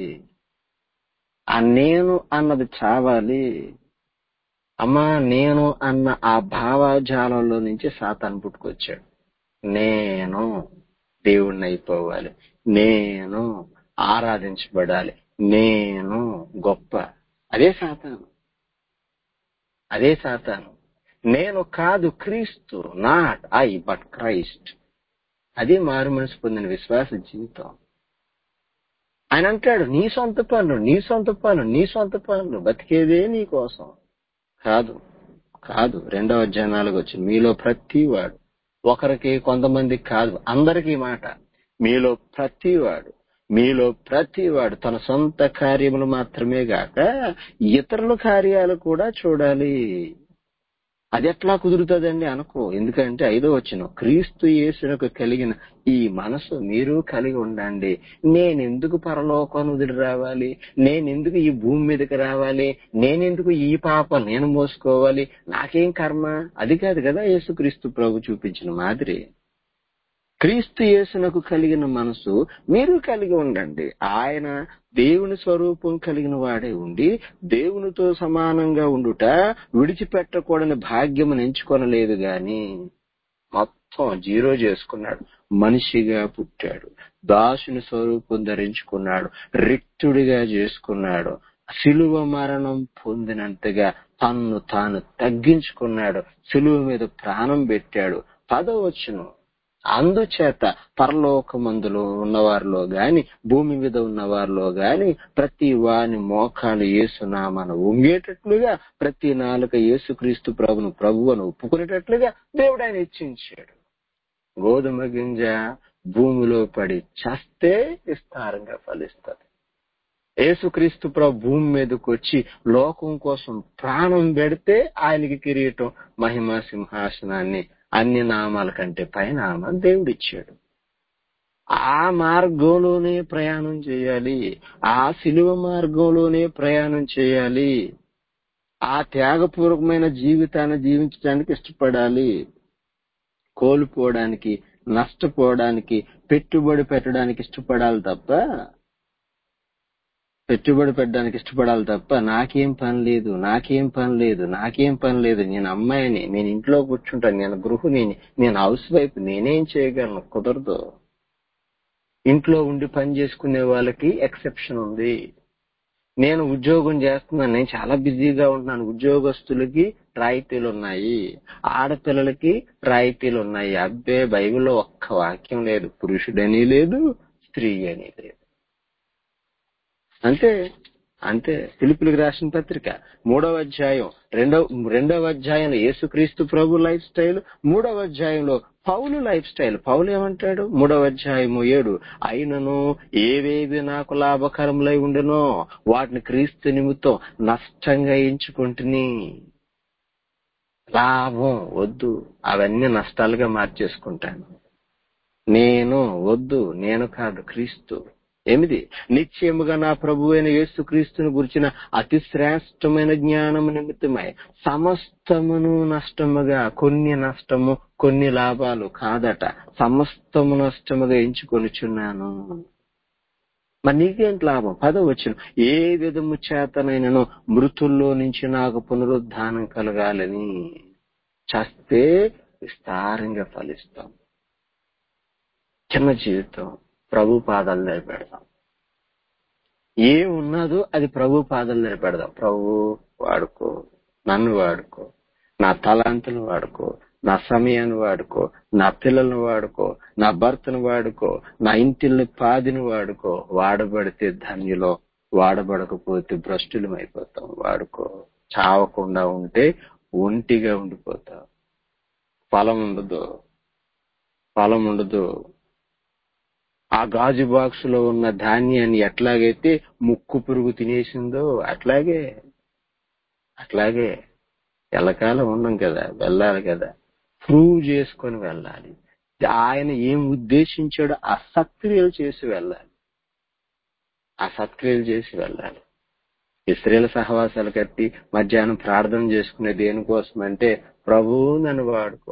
ఆ నేను అన్నది చావాలి అమ్మా నేను అన్న ఆ భావజాలంలో నుంచి సాతాను పుట్టుకొచ్చాడు నేను దేవుణ్ణి అయిపోవాలి నేను ఆరాధించబడాలి నేను గొప్ప అదే సాతాను అదే సాతాను నేను కాదు క్రీస్తు నాట్ ఐ బట్ క్రైస్ట్ అదే మారు మనసు పొందిన విశ్వాస జీవితం ఆయన అంటాడు నీ సొంత పనులు నీ సొంత పనులు నీ సొంత పనులు బతికేదే నీ కోసం కాదు కాదు రెండవ అధ్యాయం నాలుగు వచ్చింది మీలో ప్రతి వాడు ఒకరికి కొంతమందికి కాదు అందరికీ మాట మీలో ప్రతివాడు మీలో ప్రతివాడు తన సొంత కార్యములు మాత్రమే గాక ఇతరుల కార్యాలు కూడా చూడాలి అది ఎట్లా కుదురుతుందండి అనుకో ఎందుకంటే ఐదో వచ్చిన క్రీస్తు యేసునకు కలిగిన ఈ మనసు మీరు కలిగి ఉండండి నేనెందుకు పరలోకాన్ని వదిలి రావాలి నేనెందుకు ఈ భూమి మీదకి రావాలి నేనెందుకు ఈ పాప నేను మోసుకోవాలి నాకేం కర్మ అది కాదు కదా యేసుక్రీస్తు ప్రభు చూపించిన మాదిరి క్రీస్తు యేసునకు కలిగిన మనసు మీరు కలిగి ఉండండి ఆయన దేవుని స్వరూపం కలిగిన వాడే ఉండి దేవునితో సమానంగా ఉండుట విడిచిపెట్టకూడని భాగ్యము ఎంచుకొనలేదు గాని మొత్తం జీరో చేసుకున్నాడు మనిషిగా పుట్టాడు దాసుని స్వరూపం ధరించుకున్నాడు రిక్తుడిగా చేసుకున్నాడు సిలువ మరణం పొందినంతగా తన్ను తాను తగ్గించుకున్నాడు సిలువ మీద ప్రాణం పెట్టాడు పదవచ్చును అందుచేత పరలోకమందులో ఉన్నవారిలో గాని భూమి మీద ఉన్నవారిలో గాని ప్రతి వాని మోకాలు ఏసునామను ఉంగేటట్లుగా ప్రతి నాలుక యేసుక్రీస్తు ప్రభును ప్రభువును ఒప్పుకునేటట్లుగా దేవుడు ఆయన ఇచ్చించాడు గోధుమ గింజ భూమిలో పడి చస్తే విస్తారంగా ఫలిస్తుంది యేసుక్రీస్తు ప్రభు భూమి మీదకి వచ్చి లోకం కోసం ప్రాణం పెడితే ఆయనకి కిరీటం మహిమ సింహాసనాన్ని అన్ని నామాల కంటే పైనామా దేవుడిచ్చాడు ఆ మార్గంలోనే ప్రయాణం చేయాలి ఆ శిలువ మార్గంలోనే ప్రయాణం చేయాలి ఆ త్యాగపూర్వకమైన జీవితాన్ని జీవించడానికి ఇష్టపడాలి కోల్పోవడానికి నష్టపోవడానికి పెట్టుబడి పెట్టడానికి ఇష్టపడాలి తప్ప పెట్టుబడి పెట్టడానికి ఇష్టపడాలి తప్ప నాకేం పని లేదు నాకేం పని లేదు నాకేం పని లేదు నేను అమ్మాయిని నేను ఇంట్లో కూర్చుంటాను నేను గృహిణిని నేను హౌస్ వైఫ్ నేనేం చేయగలను కుదరదు ఇంట్లో ఉండి పని చేసుకునే వాళ్ళకి ఎక్సెప్షన్ ఉంది నేను ఉద్యోగం చేస్తున్నాను నేను చాలా బిజీగా ఉంటున్నాను ఉద్యోగస్తులకి రాయితీలు ఉన్నాయి ఆడపిల్లలకి రాయితీలు ఉన్నాయి అబ్బే బైబిల్లో ఒక్క వాక్యం లేదు పురుషుడని లేదు స్త్రీ అని లేదు అంతే అంతే పిలుపులకు రాసిన పత్రిక మూడవ అధ్యాయం రెండవ రెండవ అధ్యాయంలో యేసుక్రీస్తు ప్రభు లైఫ్ స్టైల్ మూడవ అధ్యాయంలో పౌలు లైఫ్ స్టైల్ పౌలు ఏమంటాడు మూడవ అధ్యాయము ఏడు అయినను ఏవేవి నాకు లాభకరములై ఉండనో వాటిని క్రీస్తు నిమిత్తం నష్టంగా ఎంచుకుంటుని లాభం వద్దు అవన్నీ నష్టాలుగా మార్చేసుకుంటాను నేను వద్దు నేను కాదు క్రీస్తు ఏమిది నిశ్చయముగా నా ప్రభు అయిన యేసు క్రీస్తుని గురించిన అతి శ్రేష్టమైన జ్ఞానము నిమిత్తమై సమస్తమును నష్టముగా కొన్ని నష్టము కొన్ని లాభాలు కాదట సమస్తము నష్టముగా ఎంచుకొనిచున్నాను మరి నీకేంటి లాభం పదవి వచ్చిన ఏ విధము చేతనైనను మృతుల్లో నుంచి నాకు పునరుద్ధానం కలగాలని చస్తే విస్తారంగా ఫలిస్తాం చిన్న జీవితం ప్రభు పాదాలు నిలబెడదాం ఏం ఉన్నదో అది ప్రభు పాదాలు నిలబెడదాం ప్రభు వాడుకో నన్ను వాడుకో నా తలాంతులు వాడుకో నా సమయాన్ని వాడుకో నా పిల్లల్ని వాడుకో నా భర్తను వాడుకో నా ఇంటిల్ని పాదిని వాడుకో వాడబడితే ధన్యులో వాడబడకపోతే భ్రష్టులం అయిపోతాం వాడుకో చావకుండా ఉంటే ఒంటిగా ఉండిపోతాం ఫలం ఉండదు ఫలం ఉండదు ఆ గాజు బాక్స్ లో ఉన్న ధాన్యాన్ని ఎట్లాగైతే ముక్కు పురుగు తినేసిందో అట్లాగే అట్లాగే ఎల్లకాలం ఉండం కదా వెళ్ళాలి కదా ప్రూవ్ చేసుకొని వెళ్ళాలి ఆయన ఏం ఉద్దేశించాడో ఆ సత్క్రియలు చేసి వెళ్ళాలి ఆ సత్క్రియలు చేసి వెళ్ళాలి ఇస్త్రీల సహవాసాలు కట్టి మధ్యాహ్నం ప్రార్థన చేసుకునే దేనికోసం అంటే ప్రభువు నన్ను వాడుకో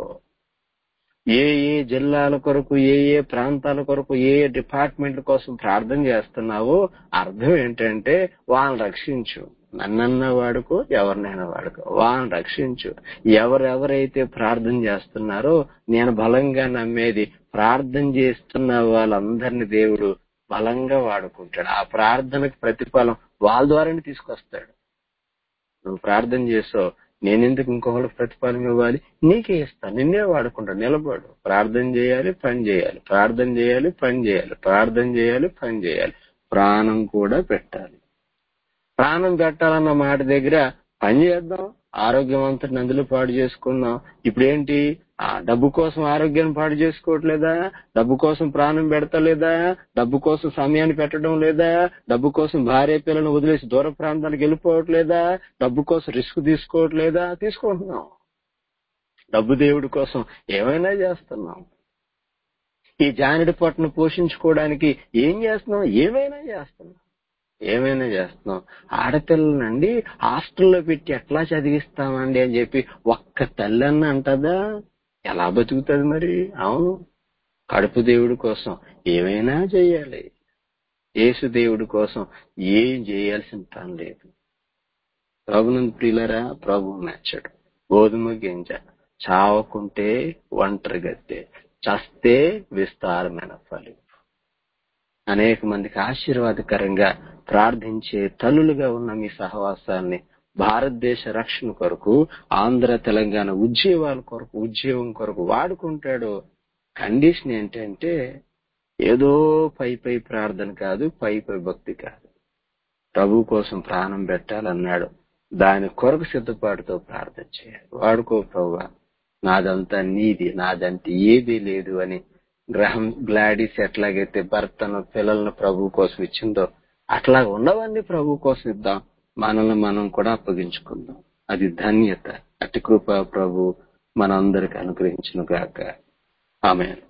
ఏ ఏ జిల్లాల కొరకు ఏ ఏ ప్రాంతాల కొరకు ఏ ఏ డిపార్ట్మెంట్ కోసం ప్రార్థన చేస్తున్నావో అర్థం ఏంటంటే వాళ్ళని రక్షించు నన్నన్నా వాడుకో ఎవరినైనా వాడుకో వాళ్ళని రక్షించు ఎవరెవరైతే ప్రార్థన చేస్తున్నారో నేను బలంగా నమ్మేది ప్రార్థన చేస్తున్న వాళ్ళందరినీ దేవుడు బలంగా వాడుకుంటాడు ఆ ప్రార్థనకు ప్రతిఫలం వాళ్ళ ద్వారానే తీసుకొస్తాడు నువ్వు ప్రార్థన చేసావు నేనెందుకు ఇంకొకరికి ప్రతిఫలం ఇవ్వాలి నీకే ఇస్తాను నిన్నే వాడుకుంటా నిలబడు ప్రార్థన చేయాలి పని చేయాలి ప్రార్థన చేయాలి పని చేయాలి ప్రార్థన చేయాలి పని చేయాలి ప్రాణం కూడా పెట్టాలి ప్రాణం పెట్టాలన్న మాట దగ్గర పని చేద్దాం ఆరోగ్యవంతుడిని అందులో పాడు చేసుకుందాం ఇప్పుడు ఏంటి ఆ డబ్బు కోసం ఆరోగ్యాన్ని పాడు చేసుకోవట్లేదా డబ్బు కోసం ప్రాణం పెడతలేదా డబ్బు కోసం సమయాన్ని పెట్టడం లేదా డబ్బు కోసం భార్య పిల్లలను వదిలేసి దూర ప్రాంతాలకు వెళ్ళిపోవట్లేదా డబ్బు కోసం రిస్క్ తీసుకోవట్లేదా తీసుకుంటున్నాం డబ్బు దేవుడి కోసం ఏమైనా చేస్తున్నాం ఈ జానడి పట్టును పోషించుకోవడానికి ఏం చేస్తున్నాం ఏమైనా చేస్తున్నాం ఏమైనా చేస్తున్నాం ఆడపిల్లనండి హాస్టల్లో పెట్టి ఎట్లా చదివిస్తామండి అని చెప్పి ఒక్క తల్లన్న అంటదా ఎలా బతుకుతుంది మరి అవును కడుపు దేవుడి కోసం ఏమైనా చేయాలి యేసు దేవుడి కోసం ఏం చేయాల్సిన పని లేదు ప్రభునందు ప్రియులరా ప్రభు నచ్చడు గోధుమ గింజ చావకుంటే ఒంటరి గద్దె చస్తే విస్తారమైన ఫలింపు అనేక మందికి ఆశీర్వాదకరంగా ప్రార్థించే తల్లులుగా ఉన్న మీ సహవాసాన్ని భారతదేశ రక్షణ కొరకు ఆంధ్ర తెలంగాణ ఉద్యోగాల కొరకు ఉద్యోగం కొరకు వాడుకుంటాడు కండిషన్ ఏంటంటే ఏదో పై పై ప్రార్థన కాదు పై పై భక్తి కాదు ప్రభు కోసం ప్రాణం పెట్టాలన్నాడు దాని కొరకు సిద్ధపాటుతో ప్రార్థన చేయాలి వాడుకో ప్రభు నాదంతా నీది నాదంటే ఏదీ లేదు అని గ్రహం గ్లాడీస్ ఎట్లాగైతే భర్తను పిల్లలను ప్రభు కోసం ఇచ్చిందో అట్లా ఉన్నవన్నీ ప్రభు కోసం ఇద్దాం మనల్ని మనం కూడా అప్పగించుకుందాం అది ధన్యత అతి కృప ప్రభు మనందరికి అనుగ్రహించును గాక ఆమె